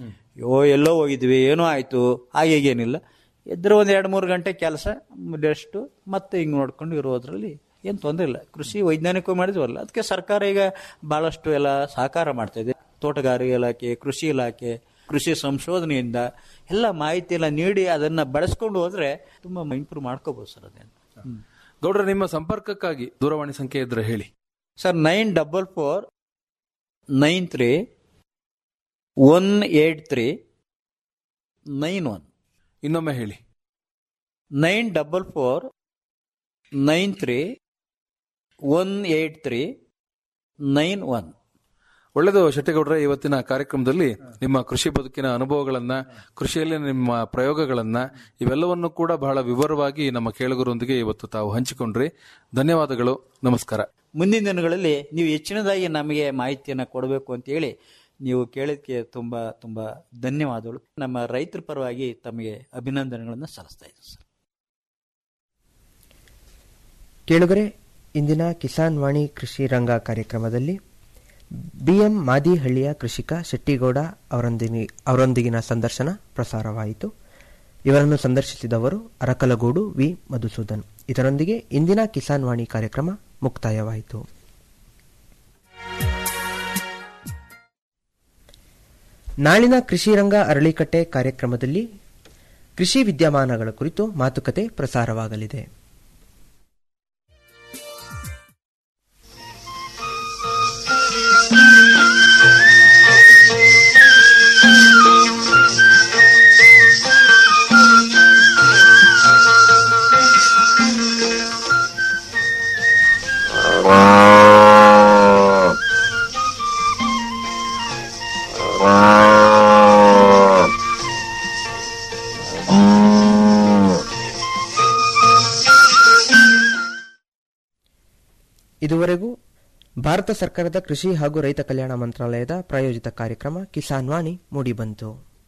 ಯೋ ಎಲ್ಲೋ ಹೋಗಿದ್ವಿ ಏನೋ ಆಯ್ತು ಹಾಗೆ ಹೀಗೇನಿಲ್ಲ ಎದ್ರೆ ಒಂದ್ ಎರಡು ಮೂರು ಗಂಟೆ ಕೆಲಸ ರೆಸ್ಟು ಮತ್ತೆ ಹಿಂಗ್ ನೋಡ್ಕೊಂಡು ಇರೋದ್ರಲ್ಲಿ ಏನು ತೊಂದರೆ ಇಲ್ಲ ಕೃಷಿ ವೈಜ್ಞಾನಿಕವಾಗಿ ಮಾಡಿದ್ವಲ್ಲ ಅದಕ್ಕೆ ಸರ್ಕಾರ ಈಗ ಬಹಳಷ್ಟು ಎಲ್ಲ ಸಹಕಾರ ಮಾಡ್ತಾ ಇದೆ ತೋಟಗಾರಿಕೆ ಇಲಾಖೆ ಕೃಷಿ ಇಲಾಖೆ ಕೃಷಿ ಸಂಶೋಧನೆಯಿಂದ ಎಲ್ಲ ಮಾಹಿತಿ ಎಲ್ಲ ನೀಡಿ ಅದನ್ನ ಬಳಸ್ಕೊಂಡು ಹೋದ್ರೆ ತುಂಬಾ ಇಂಪ್ರೂವ್ ಮಾಡ್ಕೋಬಹುದು ಸರ್ ಅದೇನು ಗೌಡ್ರ ನಿಮ್ಮ ಸಂಪರ್ಕಕ್ಕಾಗಿ ದೂರವಾಣಿ ಸಂಖ್ಯೆ ಇದ್ರೆ ಹೇಳಿ sir nine double four nine three one eight three nine one ಇನ್ನೊಮ್ಮೆ ಹೇಳಿ nine double four nine three one eight three nine one ಒಳ್ಳೆಯದು ಶೆಟ್ಟಿಗೌಡ್ರೆ ಇವತ್ತಿನ ಕಾರ್ಯಕ್ರಮದಲ್ಲಿ ನಿಮ್ಮ ಕೃಷಿ ಬದುಕಿನ ಅನುಭವಗಳನ್ನ ಕೃಷಿಯಲ್ಲಿ ನಿಮ್ಮ ಪ್ರಯೋಗಗಳನ್ನ ಇವೆಲ್ಲವನ್ನು ಕೂಡ ಬಹಳ ವಿವರವಾಗಿ ನಮ್ಮ ಕೇಳುಗರೊಂದಿಗೆ ಇವತ್ತು ತಾವು ಹಂಚಿಕೊಂಡ್ರಿ ಧನ್ಯವಾದಗಳು ನಮಸ್ಕಾರ ಮುಂದಿನ ದಿನಗಳಲ್ಲಿ ನೀವು ಹೆಚ್ಚಿನದಾಗಿ ನಮಗೆ ಮಾಹಿತಿಯನ್ನು ಕೊಡಬೇಕು ಅಂತ ಹೇಳಿ ನೀವು ಕೇಳಿದ್ದಕ್ಕೆ ತುಂಬ ತುಂಬ ಧನ್ಯವಾದಗಳು ನಮ್ಮ ರೈತರ ಪರವಾಗಿ ತಮಗೆ ಅಭಿನಂದನೆಗಳನ್ನು ಸಲ್ಲಿಸ್ತಾ ಇದ್ದೀವಿ ಸರ್ ಕೇಳುಗರೆ ಇಂದಿನ ಕಿಸಾನ್ ವಾಣಿ ಕೃಷಿ ರಂಗ ಕಾರ್ಯಕ್ರಮದಲ್ಲಿ ಬಿಎಂ ಮಾದಿಹಳ್ಳಿಯ ಕೃಷಿಕ ಶೆಟ್ಟಿಗೌಡ ಅವರೊಂದಿಗೆ ಅವರೊಂದಿಗಿನ ಸಂದರ್ಶನ ಪ್ರಸಾರವಾಯಿತು ಇವರನ್ನು ಸಂದರ್ಶಿಸಿದವರು ಅರಕಲಗೂಡು ವಿ ಮಧುಸೂದನ್ ಇದರೊಂದಿಗೆ ಇಂದಿನ ಕಿಸಾನ್ ವಾಣಿ ಕಾರ್ಯಕ್ರಮ ಮುಕ್ತಾಯವಾಯಿತು ನಾಳಿನ ಕೃಷಿ ರಂಗ ಅರಳಿಕಟ್ಟೆ ಕಾರ್ಯಕ್ರಮದಲ್ಲಿ ಕೃಷಿ ವಿದ್ಯಮಾನಗಳ ಕುರಿತು ಮಾತುಕತೆ ಪ್ರಸಾರವಾಗಲಿದೆ ಇದುವರೆಗೂ ಭಾರತ ಸರ್ಕಾರದ ಕೃಷಿ ಹಾಗೂ ರೈತ ಕಲ್ಯಾಣ ಮಂತ್ರಾಲಯದ ಪ್ರಾಯೋಜಿತ ಕಾರ್ಯಕ್ರಮ ಕಿಸಾನ್ ವಾಣಿ ಮೂಡಿಬಂತು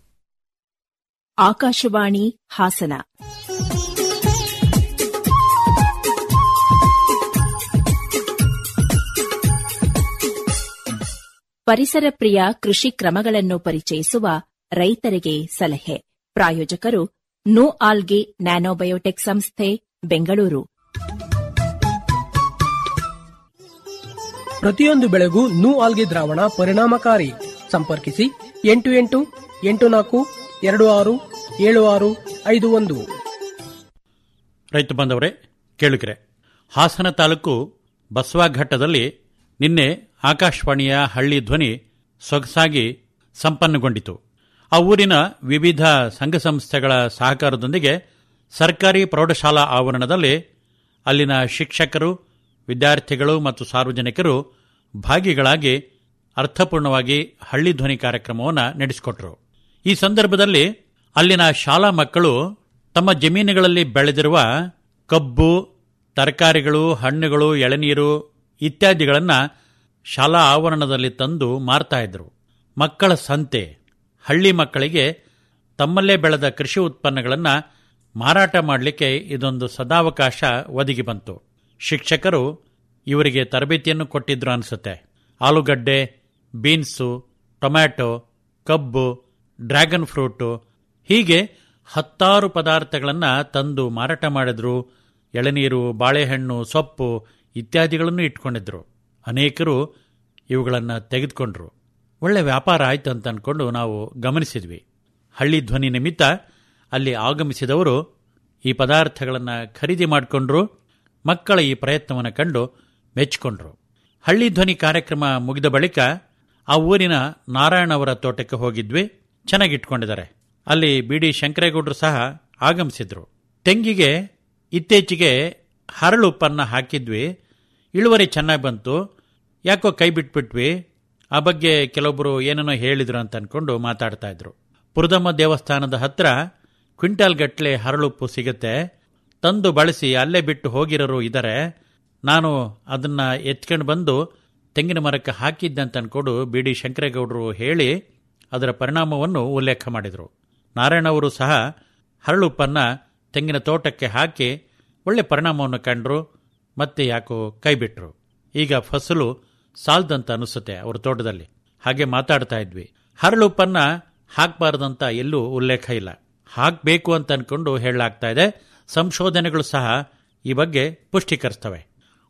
ಆಕಾಶವಾಣಿ ಹಾಸನ ಪರಿಸರ ಪ್ರಿಯ ಕೃಷಿ ಕ್ರಮಗಳನ್ನು ಪರಿಚಯಿಸುವ ರೈತರಿಗೆ ಸಲಹೆ ಪ್ರಾಯೋಜಕರು ನೋ ಆಲ್ಗೆ ನ್ಯಾನೋಬಯೋಟೆಕ್ ಸಂಸ್ಥೆ ಬೆಂಗಳೂರು ಪ್ರತಿಯೊಂದು ಬೆಳೆಗೂ ನೂ ಆಲ್ಗೆ ದ್ರಾವಣ ಪರಿಣಾಮಕಾರಿ ಸಂಪರ್ಕಿಸಿ ಎಂಟು ಎಂಟು ಎಂಟು ನಾಲ್ಕು ಎರಡು ಆರು ಏಳು ಆರು ಐದು ಒಂದು ರೈತ ಬಾಂಧವರೇ ಕೇಳುಗರೆ ಹಾಸನ ತಾಲೂಕು ಬಸವಾಘಟ್ಟದಲ್ಲಿ ನಿನ್ನೆ ಆಕಾಶವಾಣಿಯ ಹಳ್ಳಿ ಧ್ವನಿ ಸೊಗಸಾಗಿ ಸಂಪನ್ನಗೊಂಡಿತು ಆ ಊರಿನ ವಿವಿಧ ಸಂಘ ಸಂಸ್ಥೆಗಳ ಸಹಕಾರದೊಂದಿಗೆ ಸರ್ಕಾರಿ ಪ್ರೌಢಶಾಲಾ ಆವರಣದಲ್ಲಿ ಅಲ್ಲಿನ ಶಿಕ್ಷಕರು ವಿದ್ಯಾರ್ಥಿಗಳು ಮತ್ತು ಸಾರ್ವಜನಿಕರು ಭಾಗಿಗಳಾಗಿ ಅರ್ಥಪೂರ್ಣವಾಗಿ ಹಳ್ಳಿ ಧ್ವನಿ ಕಾರ್ಯಕ್ರಮವನ್ನು ನಡೆಸಿಕೊಟ್ರು ಈ ಸಂದರ್ಭದಲ್ಲಿ ಅಲ್ಲಿನ ಶಾಲಾ ಮಕ್ಕಳು ತಮ್ಮ ಜಮೀನುಗಳಲ್ಲಿ ಬೆಳೆದಿರುವ ಕಬ್ಬು ತರಕಾರಿಗಳು ಹಣ್ಣುಗಳು ಎಳನೀರು ಇತ್ಯಾದಿಗಳನ್ನು ಶಾಲಾ ಆವರಣದಲ್ಲಿ ತಂದು ಮಾರ್ತಾ ಇದ್ರು ಮಕ್ಕಳ ಸಂತೆ ಹಳ್ಳಿ ಮಕ್ಕಳಿಗೆ ತಮ್ಮಲ್ಲೇ ಬೆಳೆದ ಕೃಷಿ ಉತ್ಪನ್ನಗಳನ್ನು ಮಾರಾಟ ಮಾಡಲಿಕ್ಕೆ ಇದೊಂದು ಸದಾವಕಾಶ ಒದಗಿ ಬಂತು ಶಿಕ್ಷಕರು ಇವರಿಗೆ ತರಬೇತಿಯನ್ನು ಕೊಟ್ಟಿದ್ರು ಅನಿಸುತ್ತೆ ಆಲೂಗಡ್ಡೆ ಬೀನ್ಸು ಟೊಮ್ಯಾಟೊ ಕಬ್ಬು ಡ್ರ್ಯಾಗನ್ ಫ್ರೂಟು ಹೀಗೆ ಹತ್ತಾರು ಪದಾರ್ಥಗಳನ್ನು ತಂದು ಮಾರಾಟ ಮಾಡಿದ್ರು ಎಳನೀರು ಬಾಳೆಹಣ್ಣು ಸೊಪ್ಪು ಇತ್ಯಾದಿಗಳನ್ನು ಇಟ್ಕೊಂಡಿದ್ರು ಅನೇಕರು ಇವುಗಳನ್ನು ತೆಗೆದುಕೊಂಡ್ರು ಒಳ್ಳೆ ವ್ಯಾಪಾರ ಆಯ್ತು ಅಂತ ಅಂದ್ಕೊಂಡು ನಾವು ಗಮನಿಸಿದ್ವಿ ಹಳ್ಳಿ ಧ್ವನಿ ನಿಮಿತ್ತ ಅಲ್ಲಿ ಆಗಮಿಸಿದವರು ಈ ಪದಾರ್ಥಗಳನ್ನು ಖರೀದಿ ಮಾಡಿಕೊಂಡ್ರು ಮಕ್ಕಳ ಈ ಪ್ರಯತ್ನವನ್ನು ಕಂಡು ಮೆಚ್ಚಿಕೊಂಡ್ರು ಹಳ್ಳಿ ಧ್ವನಿ ಕಾರ್ಯಕ್ರಮ ಮುಗಿದ ಬಳಿಕ ಆ ಊರಿನ ನಾರಾಯಣ ಅವರ ತೋಟಕ್ಕೆ ಹೋಗಿದ್ವಿ ಚೆನ್ನಾಗಿಟ್ಕೊಂಡಿದ್ದಾರೆ ಅಲ್ಲಿ ಬಿ ಡಿ ಶಂಕರೇಗೌಡರು ಸಹ ಆಗಮಿಸಿದ್ರು ತೆಂಗಿಗೆ ಇತ್ತೀಚೆಗೆ ಹರಳುಪ್ಪನ್ನು ಹಾಕಿದ್ವಿ ಇಳುವರಿ ಚೆನ್ನಾಗಿ ಬಂತು ಯಾಕೋ ಕೈ ಬಿಟ್ಬಿಟ್ವಿ ಆ ಬಗ್ಗೆ ಕೆಲವೊಬ್ಬರು ಏನೇನೋ ಹೇಳಿದ್ರು ಅಂತ ಅನ್ಕೊಂಡು ಮಾತಾಡ್ತಾ ಇದ್ರು ಪುರದಮ್ಮ ದೇವಸ್ಥಾನದ ಹತ್ರ ಕ್ವಿಂಟಾಲ್ ಗಟ್ಟಲೆ ಹರಳುಪ್ಪು ಸಿಗುತ್ತೆ ತಂದು ಬಳಸಿ ಅಲ್ಲೇ ಬಿಟ್ಟು ಹೋಗಿರೋರು ಇದ್ದಾರೆ ನಾನು ಅದನ್ನ ಎತ್ಕೊಂಡು ಬಂದು ತೆಂಗಿನ ಮರಕ್ಕೆ ಹಾಕಿದ್ದೆ ಅಂತ ಅನ್ಕೊಂಡು ಬಿ ಡಿ ಶಂಕರೇಗೌಡರು ಹೇಳಿ ಅದರ ಪರಿಣಾಮವನ್ನು ಉಲ್ಲೇಖ ಮಾಡಿದರು ನಾರಾಯಣವರು ಸಹ ಹರಳುಪ್ಪನ್ನು ತೆಂಗಿನ ತೋಟಕ್ಕೆ ಹಾಕಿ ಒಳ್ಳೆ ಪರಿಣಾಮವನ್ನು ಕಂಡ್ರು ಮತ್ತೆ ಯಾಕೋ ಕೈಬಿಟ್ರು ಈಗ ಫಸಲು ಸಾಲ್ದಂತ ಅನಿಸುತ್ತೆ ಅವ್ರ ತೋಟದಲ್ಲಿ ಹಾಗೆ ಮಾತಾಡ್ತಾ ಇದ್ವಿ ಹರಳುಪ್ಪನ್ನ ಹಾಕಬಾರ್ದಂತ ಎಲ್ಲೂ ಉಲ್ಲೇಖ ಇಲ್ಲ ಹಾಕಬೇಕು ಅಂತ ಅನ್ಕೊಂಡು ಹೇಳಲಾಗ್ತಾ ಇದೆ ಸಂಶೋಧನೆಗಳು ಸಹ ಈ ಬಗ್ಗೆ ಪುಷ್ಟೀಕರಿಸ್ತವೆ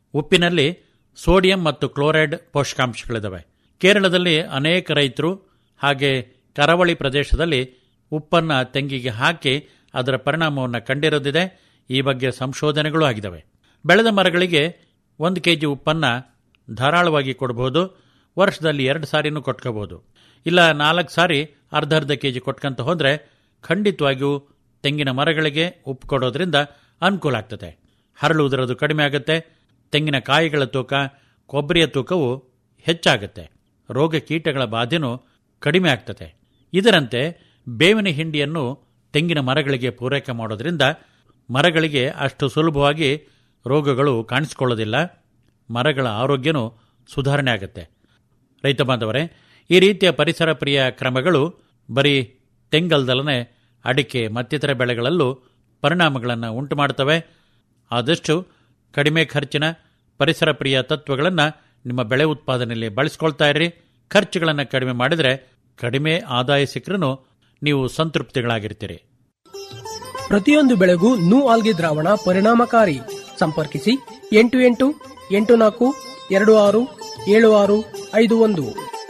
ಉಪ್ಪಿನಲ್ಲಿ ಸೋಡಿಯಂ ಮತ್ತು ಕ್ಲೋರೈಡ್ ಪೋಷಕಾಂಶಗಳಿದ್ದಾವೆ ಕೇರಳದಲ್ಲಿ ಅನೇಕ ರೈತರು ಹಾಗೆ ಕರಾವಳಿ ಪ್ರದೇಶದಲ್ಲಿ ಉಪ್ಪನ್ನು ತೆಂಗಿಗೆ ಹಾಕಿ ಅದರ ಪರಿಣಾಮವನ್ನು ಕಂಡಿರೋದಿದೆ ಈ ಬಗ್ಗೆ ಸಂಶೋಧನೆಗಳು ಆಗಿದ್ದಾವೆ ಬೆಳೆದ ಮರಗಳಿಗೆ ಒಂದು ಕೆ ಜಿ ಉಪ್ಪನ್ನು ಧಾರಾಳವಾಗಿ ಕೊಡಬಹುದು ವರ್ಷದಲ್ಲಿ ಎರಡು ಸಾರಿನೂ ಕೊಟ್ಕೋಬಹುದು ಇಲ್ಲ ನಾಲ್ಕು ಸಾರಿ ಅರ್ಧ ಅರ್ಧ ಕೆ ಜಿ ಕೊಟ್ಕೊಂತ ಹೋದರೆ ಖಂಡಿತವಾಗಿಯೂ ತೆಂಗಿನ ಮರಗಳಿಗೆ ಉಪ್ಪು ಕೊಡೋದ್ರಿಂದ ಅನುಕೂಲ ಆಗ್ತದೆ ಹರಳುವುದರದು ಕಡಿಮೆ ಆಗುತ್ತೆ ತೆಂಗಿನ ಕಾಯಿಗಳ ತೂಕ ಕೊಬ್ಬರಿಯ ತೂಕವು ಹೆಚ್ಚಾಗುತ್ತೆ ರೋಗ ಕೀಟಗಳ ಬಾಧೆನೂ ಕಡಿಮೆ ಆಗ್ತದೆ ಇದರಂತೆ ಬೇವಿನ ಹಿಂಡಿಯನ್ನು ತೆಂಗಿನ ಮರಗಳಿಗೆ ಪೂರೈಕೆ ಮಾಡೋದ್ರಿಂದ ಮರಗಳಿಗೆ ಅಷ್ಟು ಸುಲಭವಾಗಿ ರೋಗಗಳು ಕಾಣಿಸಿಕೊಳ್ಳೋದಿಲ್ಲ ಮರಗಳ ಆರೋಗ್ಯನೂ ಸುಧಾರಣೆ ಆಗುತ್ತೆ ರೈತ ಬಾಂಧವರೇ ಈ ರೀತಿಯ ಪರಿಸರ ಪ್ರಿಯ ಕ್ರಮಗಳು ಬರೀ ತೆಂಗಲ್ದಲನೆ ಅಡಿಕೆ ಮತ್ತಿತರ ಬೆಳೆಗಳಲ್ಲೂ ಪರಿಣಾಮಗಳನ್ನು ಉಂಟು ಮಾಡ್ತವೆ ಆದಷ್ಟು ಕಡಿಮೆ ಖರ್ಚಿನ ಪರಿಸರ ಪ್ರಿಯ ತತ್ವಗಳನ್ನು ನಿಮ್ಮ ಬೆಳೆ ಉತ್ಪಾದನೆಯಲ್ಲಿ ಬಳಸ್ಕೊಳ್ತಾ ಇರ್ರಿ ಖರ್ಚುಗಳನ್ನು ಕಡಿಮೆ ಮಾಡಿದರೆ ಕಡಿಮೆ ಆದಾಯ ಸಿಕ್ಕರೂ ನೀವು ಸಂತೃಪ್ತಿಗಳಾಗಿರ್ತೀರಿ ಪ್ರತಿಯೊಂದು ಬೆಳೆಗೂ ನೂ ಆಲ್ಗೆ ದ್ರಾವಣ ಪರಿಣಾಮಕಾರಿ ಸಂಪರ್ಕಿಸಿ ಎಂಟು ಎಂಟು ಎಂಟು ನಾಲ್ಕು ಎರಡು ಆರು ಏಳು ಆರು ಐದು ಒಂದು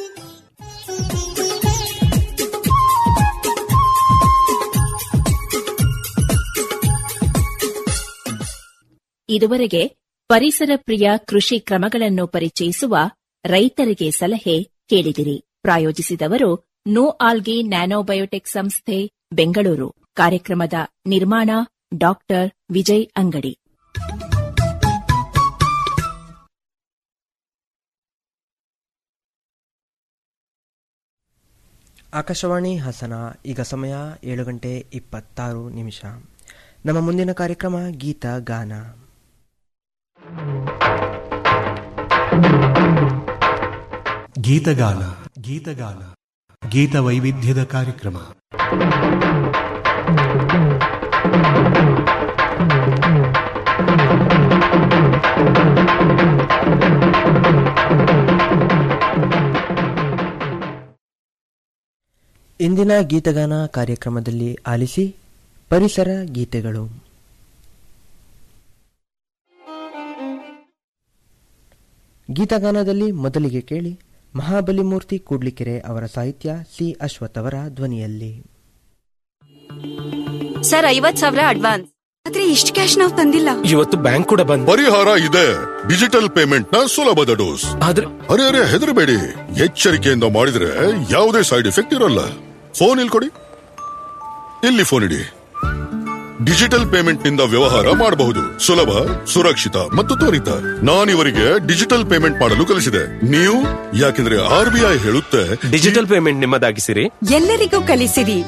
ಇದುವರೆಗೆ ಪರಿಸರ ಪ್ರಿಯ ಕೃಷಿ ಕ್ರಮಗಳನ್ನು ಪರಿಚಯಿಸುವ ರೈತರಿಗೆ ಸಲಹೆ ಕೇಳಿದಿರಿ ಪ್ರಾಯೋಜಿಸಿದವರು ನೋ ಆಲ್ಗಿ ನ್ಯಾನೋಬಯೋಟೆಕ್ ಸಂಸ್ಥೆ ಬೆಂಗಳೂರು ಕಾರ್ಯಕ್ರಮದ ನಿರ್ಮಾಣ ಡಾಕ್ಟರ್ ವಿಜಯ್ ಅಂಗಡಿ ಆಕಾಶವಾಣಿ ಹಾಸನ ಈಗ ಸಮಯ ಏಳು ಗಂಟೆ ಇಪ್ಪತ್ತಾರು ನಿಮಿಷ ನಮ್ಮ ಮುಂದಿನ ಕಾರ್ಯಕ್ರಮ ಗೀತ ಗಾನ ಗೀತಗಾನ ಗೀತಗಾನ ಗೀತ ವೈವಿಧ್ಯದ ಕಾರ್ಯಕ್ರಮ ಇಂದಿನ ಗೀತಗಾನ ಕಾರ್ಯಕ್ರಮದಲ್ಲಿ ಆಲಿಸಿ ಪರಿಸರ ಗೀತೆಗಳು ಗೀತಗಾನದಲ್ಲಿ ಮೊದಲಿಗೆ ಕೇಳಿ ಮಹಾಬಲಿಮೂರ್ತಿ ಕೂಡ್ಲಿಕೆರೆ ಅವರ ಸಾಹಿತ್ಯ ಸಿ ಅಶ್ವಥ್ ಅವರ ಧ್ವನಿಯಲ್ಲಿ ಸರ್ ಐವತ್ ಸಾವಿರ ಅಡ್ವಾನ್ಸ್ ಆದ್ರೆ ಇಷ್ಟು ಕ್ಯಾಶ್ ನಾವು ತಂದಿಲ್ಲ ಇವತ್ತು ಬ್ಯಾಂಕ್ ಕೂಡ ಬಂದ್ ಪರಿಹಾರ ಇದೆ ಡಿಜಿಟಲ್ ಪೇಮೆಂಟ್ ನ ಸುಲಭದ ಡೋಸ್ ಆದ್ರೆ ಅರೆ ಅರೆ ಹೆದರಬೇಡಿ ಎಚ್ಚರಿಕೆಯಿಂದ ಮಾಡಿದ್ರೆ ಯಾವುದೇ ಸೈಡ್ ಎಫೆಕ್ಟ್ ಇರಲ್ಲ ಫೋನ್ ಇಲ್ಲಿ ಕೊಡಿ ಇಲ್ಲಿ ಫೋನ್ ಇಡಿ ಡಿಜಿಟಲ್ ಪೇಮೆಂಟ್ ನಿಂದ ವ್ಯವಹಾರ ಮಾಡಬಹುದು ಸುಲಭ ಸುರಕ್ಷಿತ ಮತ್ತು ತ್ವರಿತ ನಾನಿವರಿಗೆ ಡಿಜಿಟಲ್ ಪೇಮೆಂಟ್ ಮಾಡಲು ಕಲಿಸಿದೆ ನೀವು ಯಾಕೆಂದ್ರೆ ಆರ್ ಬಿ ಐ ಹೇಳುತ್ತೆ ಡಿಜಿಟಲ್ ಪೇಮೆಂಟ್ ನಿಮ್ಮದಾಗಿಸಿರಿ ಎಲ್ಲರಿಗೂ ಕಲಿಸಿರಿ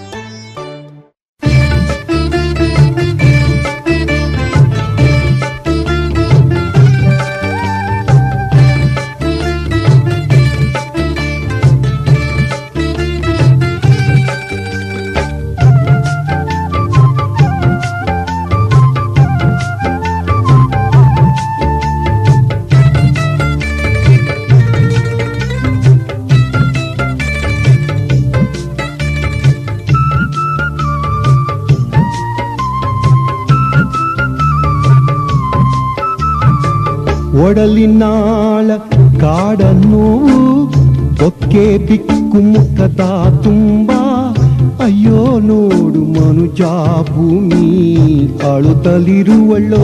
ಒಡಲಿನಾಳ ಕಾಡನ್ನು ಒಕ್ಕೆ ಬಿಕ್ಕು ಮುಖದ ತುಂಬ ಅಯ್ಯೋ ನೋಡು ಮನುಜ ಭೂಮಿ ಅಳುತ್ತಲಿರುವಳ್ಳೋ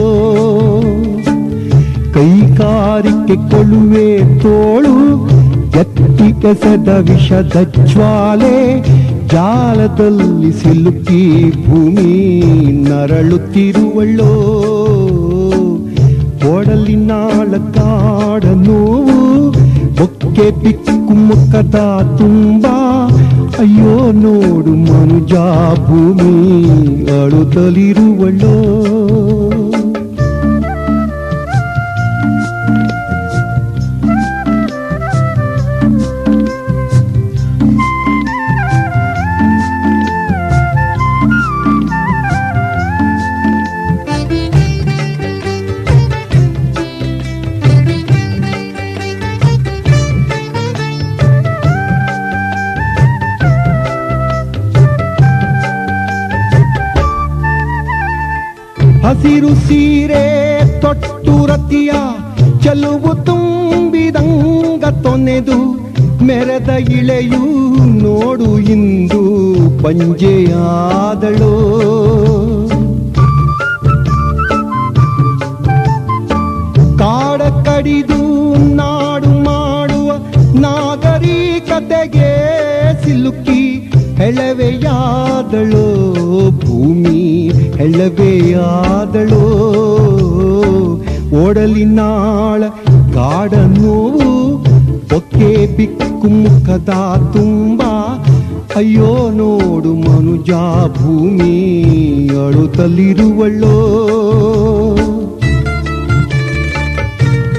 ಕೈಗಾರಿಕೆ ಕೊಳುವೆ ತೋಳು ಎತ್ತಿ ಕೆಸದ ವಿಷದ ಜ್ವಾಲೆ ಜಾಲದಲ್ಲಿ ಸಿಲುಕಿ ಭೂಮಿ ನರಳುತ್ತಿರುವಳ್ಳೋ ಒಡಲಿನಾಳ ಕಾಡ ನೋವು ಬೊಕ್ಕೆ ಬಿಕ್ಕು ಮುಖದ ತುಂಬ ಅಯ್ಯೋ ನೋಡು ಮನುಜ ಭೂಮಿ ಅಳುತ್ತಲಿರುವಳ್ಳೋ ಹಸಿರು ಸೀರೆ ತೊಟ್ಟು ರತಿಯ ಚೆಲುವು ತುಂಬಿದಂಗ ತೊನೆದು ಮೆರೆದ ಇಳೆಯು ನೋಡು ಇಂದು ಪಂಜೆಯಾದಳು ಕಾಡ ಕಡಿದು ನಾಡು ಮಾಡುವ ನಾಗರಿಕತೆಗೆ ಸಿಲುಕಿ ಹೆಳವೆಯಾದಳು ಭೂಮಿ ಹೆಳವೆಯಾದಳು ಓಡಲಿನಾಳ ಗಾಢ ನೋವು ಒಕ್ಕೆ ಬಿಕ್ಕು ಮುಖದ ತುಂಬ ಅಯ್ಯೋ ನೋಡು ಮನುಜ ಭೂಮಿ ಅಳುತ್ತಲಿರುವಳ್ಳೋ